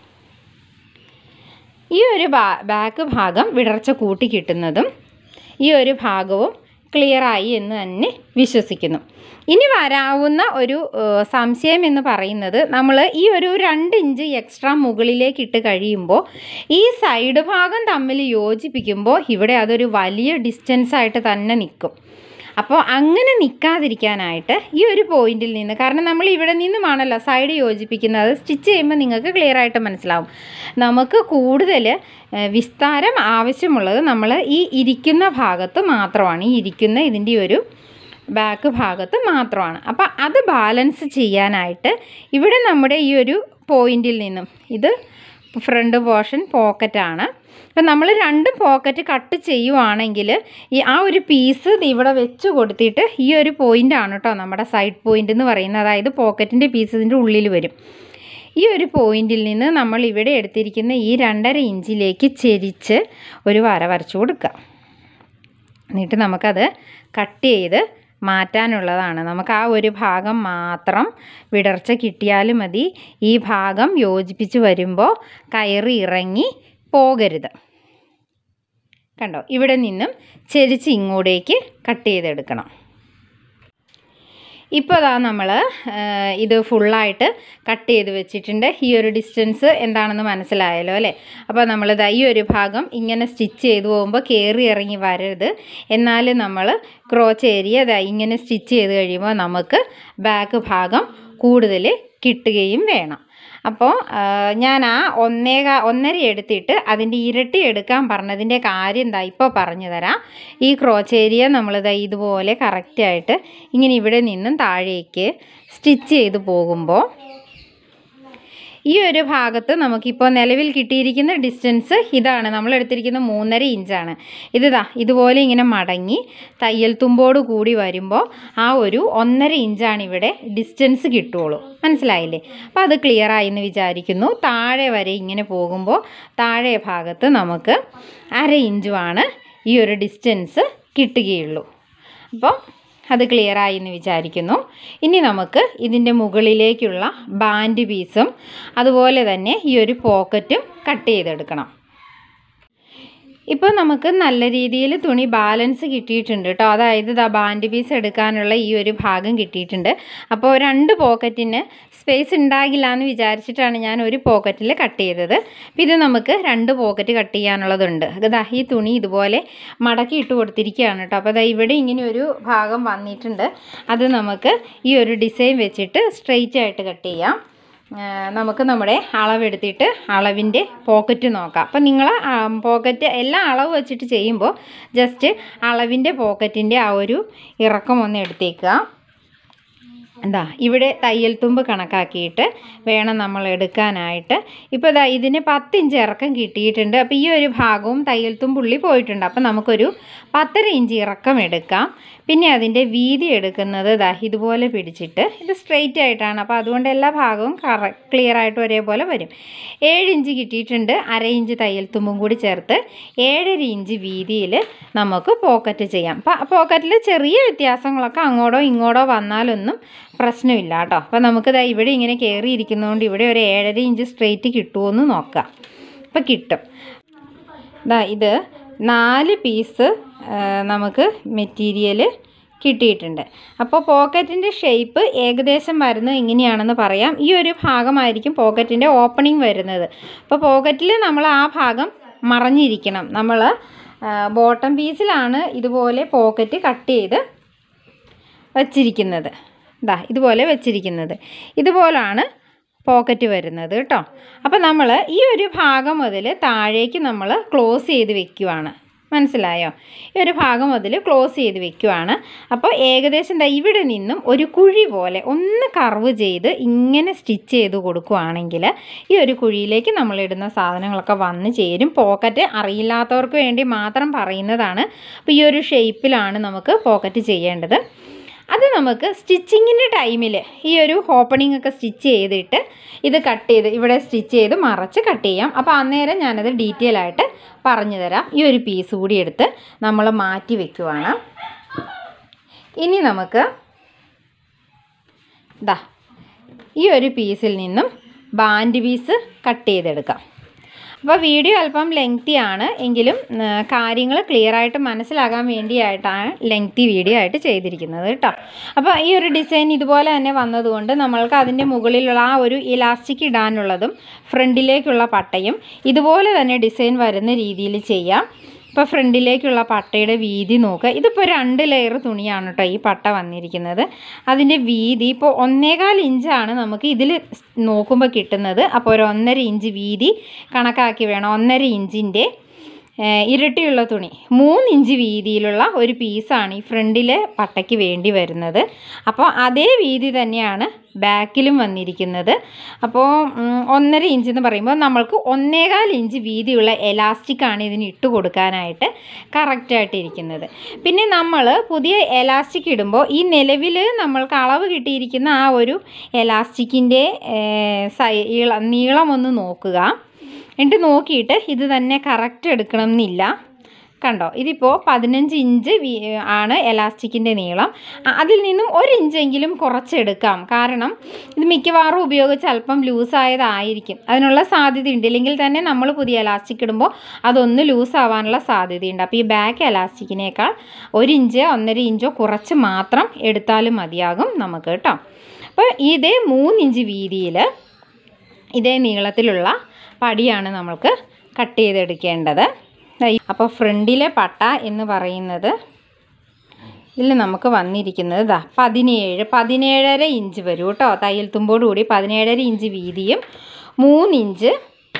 ഈ ഒരു ബാ ബാക്ക് ഭാഗം വിടർച്ച കൂട്ടി കിട്ടുന്നതും ഈ ഒരു ഭാഗവും ക്ലിയറായി എന്ന് തന്നെ വിശ്വസിക്കുന്നു ഇനി വരാവുന്ന ഒരു ഏഹ്, സംശയം എന്ന് പറയുന്നത് നമ്മൾ ഈ ഒരു രണ്ട് ഇഞ്ച് എക്സ്ട്രാ മുകളിലേക്ക് ഇട്ട് കഴിയുമ്പോൾ ഈ സൈഡ് ഭാഗം തമ്മിൽ യോജിപ്പിക്കുമ്പോൾ ഇവിടെ അതൊരു വലിയ ഡിസ്റ്റൻസ് ആയിട്ട് തന്നെ നിൽക്കും അപ്പോൾ അങ്ങനെ നിൽക്കാതിരിക്കാനായിട്ട് ഈ ഒരു പോയിന്റിൽ നിന്ന് കാരണം നമ്മൾ ഇവിടെ നിന്നുമാണല്ലോ സൈഡ് യോജിപ്പിക്കുന്നത് സ്റ്റിച്ച് ചെയ്യുമ്പോൾ നിങ്ങൾക്ക് ക്ലിയർ ആയിട്ട് മനസ്സിലാവും നമുക്ക് കൂടുതൽ ഏഹ്, വിസ്താരം ആവശ്യമുള്ളത് നമ്മൾ ഈ ഇരിക്കുന്ന ഭാഗത്ത് മാത്രമാണ് ഈ ഇരിക്കുന്ന ഇതിൻ്റെ ഒരു ബാക്ക് ഭാഗത്ത് മാത്രമാണ് അപ്പോൾ അത് ബാലൻസ് ചെയ്യാനായിട്ട് ഇവിടെ നമ്മുടെ ഈ ഒരു പോയിന്റിൽ നിന്നും ഇത് ഫ്രണ്ട് പോർഷൻ പോക്കറ്റാണ് അപ്പം നമ്മൾ രണ്ടും പോക്കറ്റ് കട്ട് ചെയ്യുവാണെങ്കിൽ ഈ ആ ഒരു പീസ് ഇവിടെ വെച്ച് കൊടുത്തിട്ട് ഈ ഒരു പോയിൻ്റ് ആണ് കേട്ടോ നമ്മുടെ സൈഡ് പോയിൻ്റ് എന്ന് പറയുന്നത് അതായത് പോക്കറ്റിൻ്റെ പീസ് ഇതിൻ്റെ ഉള്ളിൽ വരും ഈ ഒരു പോയിന്റിൽ നിന്ന് നമ്മൾ ഇവിടെ എടുത്തിരിക്കുന്ന ഈ രണ്ടര ഇഞ്ചിലേക്ക് ചെരിച്ച് ഒരു വര വരച്ചു കൊടുക്കുക എന്നിട്ട് നമുക്കത് കട്ട് ചെയ്ത് മാറ്റാനുള്ളതാണ് നമുക്ക് ആ ഒരു ഭാഗം മാത്രം വിടർച്ച കിട്ടിയാലും മതി ഈ ഭാഗം യോജിപ്പിച്ച് വരുമ്പോൾ കയറി ഇറങ്ങി പോകരുത് കണ്ടോ ഇവിടെ നിന്നും ചെരിച്ച് ഇങ്ങോട്ടേക്ക് കട്ട് ചെയ്തെടുക്കണം ഇപ്പോൾ അതാ നമ്മൾ ഇത് ഫുള്ളായിട്ട് കട്ട് ചെയ്ത് വെച്ചിട്ടുണ്ട് ഈ ഒരു ഡിസ്റ്റൻസ് എന്താണെന്ന് മനസ്സിലായല്ലോ അല്ലേ അപ്പോൾ നമ്മൾ ദാ ഈ ഒരു ഭാഗം ഇങ്ങനെ സ്റ്റിച്ച് ചെയ്ത് പോകുമ്പോൾ കയറി ഇറങ്ങി വരരുത് എന്നാൽ നമ്മൾ ക്രോച്ച് ഏരിയ ദാ ഇങ്ങനെ സ്റ്റിച്ച് ചെയ്ത് കഴിയുമ്പോൾ നമുക്ക് ബാക്ക് ഭാഗം കൂടുതൽ കിട്ടുകയും വേണം അപ്പോൾ ഞാൻ ആ ഒന്നേക ഒന്നര എടുത്തിട്ട് അതിൻ്റെ ഇരട്ടി എടുക്കാൻ പറഞ്ഞതിൻ്റെ കാര്യം എന്താ ഇപ്പോൾ പറഞ്ഞു തരാം ഈ ക്രോച്ച് ഏരിയ നമ്മളിതാ ഇതുപോലെ കറക്റ്റായിട്ട് ഇങ്ങനെ ഇവിടെ നിന്നും താഴേക്ക് സ്റ്റിച്ച് ചെയ്ത് പോകുമ്പോൾ ഈ ഒരു ഭാഗത്ത് നമുക്കിപ്പോൾ നിലവിൽ കിട്ടിയിരിക്കുന്ന ഡിസ്റ്റൻസ് ഇതാണ് നമ്മൾ എടുത്തിരിക്കുന്ന മൂന്നര ഇഞ്ചാണ് ഇതാ ഇതുപോലെ ഇങ്ങനെ മടങ്ങി തയ്യൽ തുമ്പോട് കൂടി വരുമ്പോൾ ആ ഒരു ഒന്നര ഇഞ്ചാണ് ഇവിടെ ഡിസ്റ്റൻസ് കിട്ടുള്ളൂ മനസ്സിലായില്ലേ അപ്പോൾ അത് ക്ലിയർ ആയി എന്ന് വിചാരിക്കുന്നു താഴെ വരെ ഇങ്ങനെ പോകുമ്പോൾ താഴെ ഭാഗത്ത് നമുക്ക് അര ഇഞ്ചുമാണ് ഈ ഒരു ഡിസ്റ്റൻസ് കിട്ടുകയുള്ളൂ അപ്പോൾ അത് ക്ലിയറായി എന്ന് വിചാരിക്കുന്നു ഇനി നമുക്ക് ഇതിൻ്റെ മുകളിലേക്കുള്ള ബാൻഡ് പീസും അതുപോലെ തന്നെ ഈ ഒരു പോക്കറ്റും കട്ട് ചെയ്തെടുക്കണം ഇപ്പോൾ നമുക്ക് നല്ല രീതിയിൽ തുണി ബാലൻസ് കിട്ടിയിട്ടുണ്ട് കേട്ടോ അതായത് ഇതാ ബാൻഡ് പീസ് എടുക്കാനുള്ള ഈ ഒരു ഭാഗം കിട്ടിയിട്ടുണ്ട് അപ്പോൾ രണ്ട് പോക്കറ്റിന് സ്പേസ് ഉണ്ടാകില്ല എന്ന് വിചാരിച്ചിട്ടാണ് ഞാൻ ഒരു പോക്കറ്റിൽ കട്ട് ചെയ്തത് അപ്പോൾ ഇത് നമുക്ക് രണ്ട് പോക്കറ്റ് കട്ട് ചെയ്യാനുള്ളതുണ്ട് ഇതാ ഈ തുണി ഇതുപോലെ മടക്കി ഇട്ട് കൊടുത്തിരിക്കുകയാണ് കേട്ടോ അപ്പോൾ അതാ ഇവിടെ ഇങ്ങനെ ഒരു ഭാഗം വന്നിട്ടുണ്ട് അത് നമുക്ക് ഈ ഒരു ഡിസൈൻ വെച്ചിട്ട് സ്ട്രെയിറ്റ് ആയിട്ട് കട്ട് ചെയ്യാം ആ, നമുക്ക് നമ്മുടെ അളവെടുത്തിട്ട് അളവിൻ്റെ പോക്കറ്റ് നോക്കാം അപ്പം നിങ്ങൾ പോക്കറ്റ് എല്ലാ അളവ് വെച്ചിട്ട് ചെയ്യുമ്പോൾ ജസ്റ്റ് അളവിൻ്റെ പോക്കറ്റിൻ്റെ ആ ഒരു ഇറക്കം ഒന്ന് എടുത്തേക്കുക എന്താ ഇവിടെ തയ്യൽ തുമ്പ് കണക്കാക്കിയിട്ട് വേണം നമ്മൾ എടുക്കാനായിട്ട് ഇപ്പോൾ ഇതാ ഇതിന് പത്ത് ഇഞ്ച് ഇറക്കം കിട്ടിയിട്ടുണ്ട് അപ്പോൾ ഈ ഒരു ഭാഗവും തയ്യൽ തുമ്പുള്ളി പോയിട്ടുണ്ട് അപ്പോൾ നമുക്കൊരു പത്തര ഇഞ്ച് ഇറക്കം എടുക്കാം പിന്നെ അതിൻ്റെ വീതി എടുക്കുന്നത് ഇതാ ഇതുപോലെ പിടിച്ചിട്ട് ഇത് സ്ട്രെയിറ്റ് ആയിട്ടാണ് അപ്പോൾ അതുകൊണ്ട് എല്ലാ ഭാഗവും കറ ക്ലിയർ ആയിട്ട് ഒരേപോലെ വരും ഏഴ് ഇഞ്ച് കിട്ടിയിട്ടുണ്ട് അര ഇഞ്ച് തയ്യൽ തുമ്പും കൂടി ചേർത്ത് ഏഴര ഇഞ്ച് വീതിയിൽ നമുക്ക് പോക്കറ്റ് ചെയ്യാം പോക്കറ്റിൽ ചെറിയ വ്യത്യാസങ്ങളൊക്കെ അങ്ങോട്ടോ ഇങ്ങോട്ടോ വന്നാലൊന്നും പ്രശ്നമില്ല കേട്ടോ അപ്പോൾ നമുക്ക് ദാ ഇവിടെ ഇങ്ങനെ കയറിയിരിക്കുന്നതുകൊണ്ട് ഇവിടെ ഒരു ഏഴര ഇഞ്ച് സ്ട്രെയിറ്റ് കിട്ടുമോയെന്ന് നോക്കാം അപ്പോൾ കിട്ടും ദാ ഇത് നാല് പീസ് നമുക്ക് മെറ്റീരിയൽ കിട്ടിയിട്ടുണ്ട് അപ്പോൾ പോക്കറ്റിൻ്റെ ഷേപ്പ് ഏകദേശം വരുന്നത് ഇങ്ങനെയാണെന്ന് പറയാം ഈ ഒരു ഭാഗമായിരിക്കും പോക്കറ്റിൻ്റെ ഓപ്പണിംഗ് വരുന്നത് അപ്പോൾ പോക്കറ്റിൽ നമ്മൾ ആ ഭാഗം മറഞ്ഞിരിക്കണം നമ്മൾ ബോട്ടം പീസിലാണ് ഇതുപോലെ പോക്കറ്റ് കട്ട് ചെയ്ത് വച്ചിരിക്കുന്നത് ഇതാ ഇതുപോലെ വെച്ചിരിക്കുന്നത് ഇതുപോലാണ് പോക്കറ്റ് വരുന്നത് കേട്ടോ അപ്പോൾ നമ്മൾ ഈ ഒരു ഭാഗം മുതൽ താഴേക്ക് നമ്മൾ ക്ലോസ് ചെയ്ത് വെക്കുവാണ് മനസ്സിലായോ ഈ ഒരു ഭാഗം മുതൽ ക്ലോസ് ചെയ്ത് വെക്കുവാണ് അപ്പോൾ ഏകദേശം ദാ ഇവിടെ നിന്നും ഒരു കുഴി പോലെ ഒന്ന് കർവ് ചെയ്ത് ഇങ്ങനെ സ്റ്റിച്ച് ചെയ്ത് കൊടുക്കുവാണെങ്കിൽ ഈ ഒരു കുഴിയിലേക്ക് നമ്മൾ ഇടുന്ന സാധനങ്ങളൊക്കെ വന്ന് ചേരും പോക്കറ്റ് അറിയില്ലാത്തവർക്ക് വേണ്ടി മാത്രം പറയുന്നതാണ് അപ്പോൾ ഈ ഒരു ഷേപ്പിലാണ് നമുക്ക് പോക്കറ്റ് ചെയ്യേണ്ടത് അത് നമുക്ക് സ്റ്റിച്ചിങ്ങിൻ്റെ ടൈമിൽ ഈ ഒരു ഓപ്പണിംഗ് ഒക്കെ സ്റ്റിച്ച് ചെയ്തിട്ട് ഇത് കട്ട് ചെയ്ത് ഇവിടെ സ്റ്റിച്ച് ചെയ്ത് മറച്ച് കട്ട് ചെയ്യാം അപ്പോൾ അന്നേരം ഞാനത് ഡീറ്റെയിൽ ആയിട്ട് പറഞ്ഞു തരാം ഈ ഒരു പീസ് കൂടി എടുത്ത് നമ്മൾ മാറ്റി വെക്കുവാണ് ഇനി നമുക്ക് ദാ ഈ ഒരു പീസിൽ നിന്നും ബാൻഡ് പീസ് കട്ട് ചെയ്തെടുക്കാം അപ്പോൾ വീഡിയോ അല്പം ലെങ്തി ആണ് എങ്കിലും കാര്യങ്ങൾ ക്ലിയർ ആയിട്ട് മനസ്സിലാകാൻ വേണ്ടിയായിട്ടാണ് ലെങ്തി വീഡിയോ ആയിട്ട് ചെയ്തിരിക്കുന്നത് കേട്ടോ അപ്പോൾ ഈ ഒരു ഡിസൈൻ ഇതുപോലെ തന്നെ വന്നതുകൊണ്ട് നമ്മൾക്ക് അതിൻ്റെ മുകളിലുള്ള ആ ഒരു ഇലാസ്റ്റിക് ഇടാനുള്ളതും ഫ്രണ്ടിലേക്കുള്ള പട്ടയും ഇതുപോലെ തന്നെ ഡിസൈൻ വരുന്ന രീതിയിൽ ചെയ്യാം ഇപ്പോൾ ഫ്രണ്ടിലേക്കുള്ള പട്ടയുടെ വീതി നോക്കുക ഇതിപ്പോൾ രണ്ട് ലെയർ തുണിയാണ് കേട്ടോ ഈ പട്ട വന്നിരിക്കുന്നത് അതിൻ്റെ വീതി ഇപ്പോൾ ഒന്നേകാൽ ഇഞ്ചാണ് നമുക്ക് ഇതിൽ നോക്കുമ്പോൾ കിട്ടുന്നത് അപ്പോൾ ഒരു ഒന്നര ഇഞ്ച് വീതി കണക്കാക്കി വേണം ഒന്നര ഇഞ്ചിൻ്റെ ഇരട്ടിയുള്ള തുണി മൂന്ന് ഇഞ്ച് വീതിയിലുള്ള ഒരു പീസാണ് ഈ ഫ്രണ്ടിലെ പട്ടയ്ക്ക് വേണ്ടി വരുന്നത് അപ്പോൾ അതേ വീതി തന്നെയാണ് ബാക്കിലും വന്നിരിക്കുന്നത് അപ്പോൾ ഉം, ഒന്നര ഇഞ്ച് എന്ന് പറയുമ്പോൾ നമ്മൾക്ക് ഒന്നേകാൽ ഇഞ്ച് വീതിയുള്ള എലാസ്റ്റിക്കാണ് ഇതിന് ഇട്ട് കൊടുക്കാനായിട്ട് കറക്റ്റായിട്ട് ഇരിക്കുന്നത് പിന്നെ നമ്മൾ പുതിയ എലാസ്റ്റിക് ഇടുമ്പോൾ ഈ നിലവിൽ നമ്മൾക്ക് അളവ് കിട്ടിയിരിക്കുന്ന ആ ഒരു എലാസ്റ്റിക്കിൻ്റെ സൈ ഇള- നീളം ഒന്ന് നോക്കുക എന്നിട്ട് നോക്കിയിട്ട് ഇത് തന്നെ കറക്റ്റ് എടുക്കണം എന്നില്ല കണ്ടോ ഇതിപ്പോൾ പതിനഞ്ച് ഇഞ്ച് വീ- ആണ് എലാസ്റ്റിക്കിൻ്റെ നീളം അ- അതിൽ നിന്നും ഒരു ഇഞ്ചെങ്കിലും കുറച്ചെടുക്കാം കാരണം ഇത് മിക്കവാറും ഉപയോഗിച്ച് അല്പം ലൂസായതായിരിക്കും അതിനുള്ള സാധ്യതയുണ്ട് ഇല്ലെങ്കിൽ തന്നെ നമ്മൾ പുതിയ എലാസ്റ്റിക് ഇടുമ്പോൾ അതൊന്ന് ലൂസാവാനുള്ള സാധ്യതയുണ്ട് അപ്പോൾ ഈ ബാക്ക് എലാസ്റ്റിക്കിനേക്കാൾ ഒരു ഇഞ്ച് ഒന്നര ഇഞ്ചോ കുറച്ച് മാത്രം എടുത്താലും മതിയാകും നമുക്ക് കേട്ടോ അപ്പോൾ ഇതേ മൂന്നിഞ്ച് വീതിയിൽ ഇതേ നീളത്തിലുള്ള പടിയാണ് നമ്മൾക്ക് കട്ട് ചെയ്തെടുക്കേണ്ടത് അപ്പോൾ ഫ്രണ്ടിലെ പട്ട എന്ന് പറയുന്നത് ഇതിൽ നമുക്ക് വന്നിരിക്കുന്നത് ദാ പതിനേഴ് പതിനേഴര ഇഞ്ച് വരും കേട്ടോ തയ്യൽ തുമ്പോട് കൂടി പതിനേഴര ഇഞ്ച് വീതിയും മൂന്നിഞ്ച്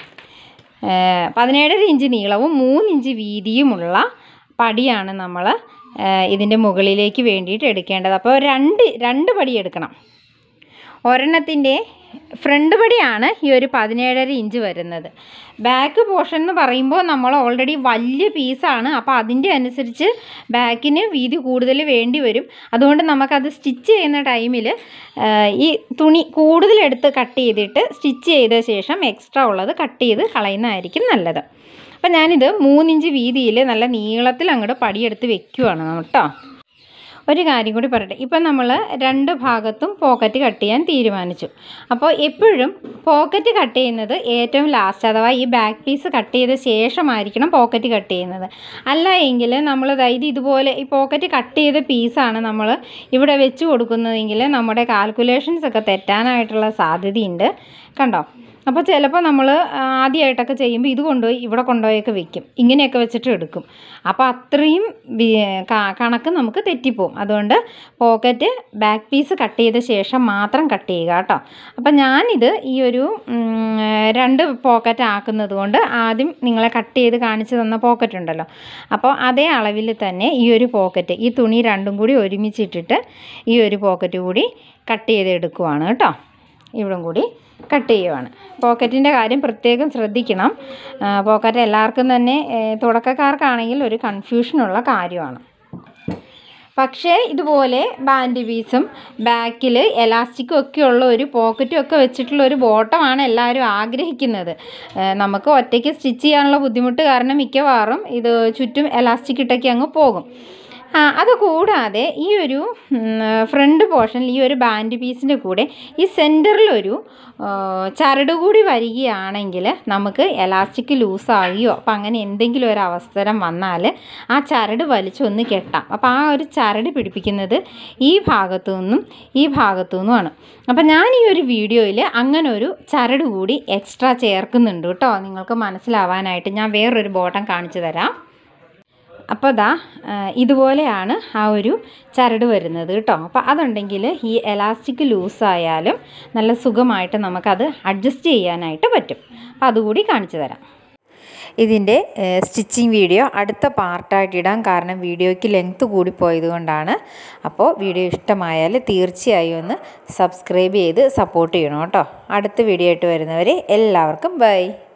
പതിനേഴര ഇഞ്ച് നീളവും മൂന്നിഞ്ച് വീതിയുമുള്ള പടിയാണ് നമ്മൾ ഇതിൻ്റെ മുകളിലേക്ക് വേണ്ടിയിട്ട് എടുക്കേണ്ടത് അപ്പോൾ രണ്ട് രണ്ട് പടി എടുക്കണം ഒരെണ്ണത്തിൻ്റെ ഫ്രണ്ട് പടിയാണ് ഈ ഒരു പതിനേഴര ഇഞ്ച് വരുന്നത് ബാക്ക് പോർഷൻ എന്ന് പറയുമ്പോൾ നമ്മൾ ഓൾറെഡി വലിയ പീസാണ് അപ്പോൾ അതിൻ്റെ അനുസരിച്ച് ബാക്കിന് വീതി കൂടുതൽ വേണ്ടി വരും അതുകൊണ്ട് നമുക്കത് സ്റ്റിച്ച് ചെയ്യുന്ന ടൈമിൽ ഈ തുണി കൂടുതലെടുത്ത് കട്ട് ചെയ്തിട്ട് സ്റ്റിച്ച് ചെയ്ത ശേഷം എക്സ്ട്രാ ഉള്ളത് കട്ട് ചെയ്ത് കളയുന്നതായിരിക്കും നല്ലത് അപ്പം ഞാനിത് മൂന്നിഞ്ച് വീതിയിൽ നല്ല നീളത്തിൽ അങ്ങോട്ട് പടിയെടുത്ത് വെക്കുവാണ് കേട്ടോ ഒരു കാര്യം കൂടി പറയട്ടെ ഇപ്പം നമ്മൾ രണ്ട് ഭാഗത്തും പോക്കറ്റ് കട്ട് ചെയ്യാൻ തീരുമാനിച്ചു അപ്പോൾ എപ്പോഴും പോക്കറ്റ് കട്ട് ചെയ്യുന്നത് ഏറ്റവും ലാസ്റ്റ് അഥവാ ഈ ബാക്ക് പീസ് കട്ട് ചെയ്ത ശേഷമായിരിക്കണം പോക്കറ്റ് കട്ട് ചെയ്യുന്നത് അല്ല എങ്കിൽ നമ്മൾ ഇത് ഇതുപോലെ ഈ പോക്കറ്റ് കട്ട് ചെയ്ത പീസാണ് നമ്മൾ ഇവിടെ വെച്ച് കൊടുക്കുന്നതെങ്കിൽ നമ്മുടെ കാൽക്കുലേഷൻസ് ഒക്കെ തെറ്റാനായിട്ടുള്ള സാധ്യതയുണ്ട് കണ്ടോ അപ്പോൾ ചിലപ്പോൾ നമ്മൾ ആദ്യമായിട്ടൊക്കെ ചെയ്യുമ്പോൾ ഇത് കൊണ്ടുപോയി ഇവിടെ കൊണ്ടുപോയൊക്കെ വെക്കും ഇങ്ങനെയൊക്കെ വെച്ചിട്ട് എടുക്കും അപ്പോൾ അത്രയും വി- ക- കണക്ക് നമുക്ക് തെറ്റിപ്പോവും അതുകൊണ്ട് പോക്കറ്റ് ബാക്ക് പീസ് കട്ട് ചെയ്ത ശേഷം മാത്രം കട്ട് ചെയ്യുക കേട്ടോ അപ്പം ഞാനിത് ഈ ഒരു ഉം, രണ്ട് പോക്കറ്റ് ആക്കുന്നത് കൊണ്ട് ആദ്യം നിങ്ങളെ കട്ട് ചെയ്ത് കാണിച്ചു തന്ന പോക്കറ്റ് ഉണ്ടല്ലോ അപ്പോൾ അതേ അളവിൽ തന്നെ ഈ ഒരു പോക്കറ്റ് ഈ തുണി രണ്ടും കൂടി ഒരുമിച്ചിട്ടിട്ട് ഈ ഒരു പോക്കറ്റ് കൂടി കട്ട് ചെയ്ത് എടുക്കുവാണ് കേട്ടോ ഇവിടം കൂടി കട്ട് ചെയ്യുവാണ് പോക്കറ്റിൻ്റെ കാര്യം പ്രത്യേകം ശ്രദ്ധിക്കണം ആ, പോക്കറ്റ് എല്ലാവർക്കും തന്നെ ഏ, തുടക്കക്കാർക്കാണെങ്കിൽ ഒരു കൺഫ്യൂഷനുള്ള കാര്യമാണ് പക്ഷേ ഇതുപോലെ ബാൻഡ് പീസും ബാക്കിൽ എലാസ്റ്റിക്കും ഒക്കെ ഉള്ള ഒരു പോക്കറ്റും ഒക്കെ വെച്ചിട്ടുള്ള ഒരു ബോട്ടമാണ് എല്ലാവരും ആഗ്രഹിക്കുന്നത് ഏ, നമുക്ക് ഒറ്റയ്ക്ക് സ്റ്റിച്ച് ചെയ്യാനുള്ള ബുദ്ധിമുട്ട് കാരണം മിക്കവാറും ഇത് ചുറ്റും എലാസ്റ്റിക് ഇട്ടൊക്കെ അങ്ങ് പോകും ആ, അത് കൂടാതെ ഈ ഒരു ഫ്രണ്ട് പോർഷനിൽ ഈ ഒരു ബാൻഡ് പീസിൻ്റെ കൂടെ ഈ സെൻറ്ററിലൊരു ചരട് കൂടി വരികയാണെങ്കിൽ നമുക്ക് എലാസ്റ്റിക് ലൂസാകുകയോ അപ്പം അങ്ങനെ എന്തെങ്കിലും ഒരു അവസരം വന്നാൽ ആ ചരട് വലിച്ചൊന്ന് കെട്ടാം അപ്പോൾ ആ ഒരു ചരട് പിടിപ്പിക്കുന്നത് ഈ ഭാഗത്തു നിന്നും ഈ ഭാഗത്തു നിന്നുമാണ് അപ്പം ഞാൻ ഈ ഒരു വീഡിയോയിൽ അങ്ങനെ ഒരു ചരട് കൂടി എക്സ്ട്രാ ചേർക്കുന്നുണ്ട് കേട്ടോ നിങ്ങൾക്ക് മനസ്സിലാവാനായിട്ട് ഞാൻ വേറൊരു ബോട്ടം കാണിച്ചു തരാം അപ്പോൾ ദാ ആ, ഇതുപോലെയാണ് ആ ഒരു ചരട് വരുന്നത് കേട്ടോ അപ്പോൾ അതുണ്ടെങ്കിൽ ഈ എലാസ്റ്റിക് ലൂസായാലും നല്ല സുഖമായിട്ട് നമുക്കത് അഡ്ജസ്റ്റ് ചെയ്യാനായിട്ട് പറ്റും അപ്പോൾ അതുകൂടി കാണിച്ചു തരാം ഇതിൻ്റെ സ്റ്റിച്ചിങ് വീഡിയോ അടുത്ത പാർട്ടായിട്ട് ഇടാൻ കാരണം വീഡിയോയ്ക്ക് ലെങ്ത്ത് കൂടിപ്പോയത് കൊണ്ടാണ് അപ്പോൾ വീഡിയോ ഇഷ്ടമായാൽ തീർച്ചയായും ഒന്ന് സബ്സ്ക്രൈബ് ചെയ്ത് സപ്പോർട്ട് ചെയ്യണം കേട്ടോ അടുത്ത വീഡിയോ ആയിട്ട് വരുന്നവരെ എല്ലാവർക്കും ബൈ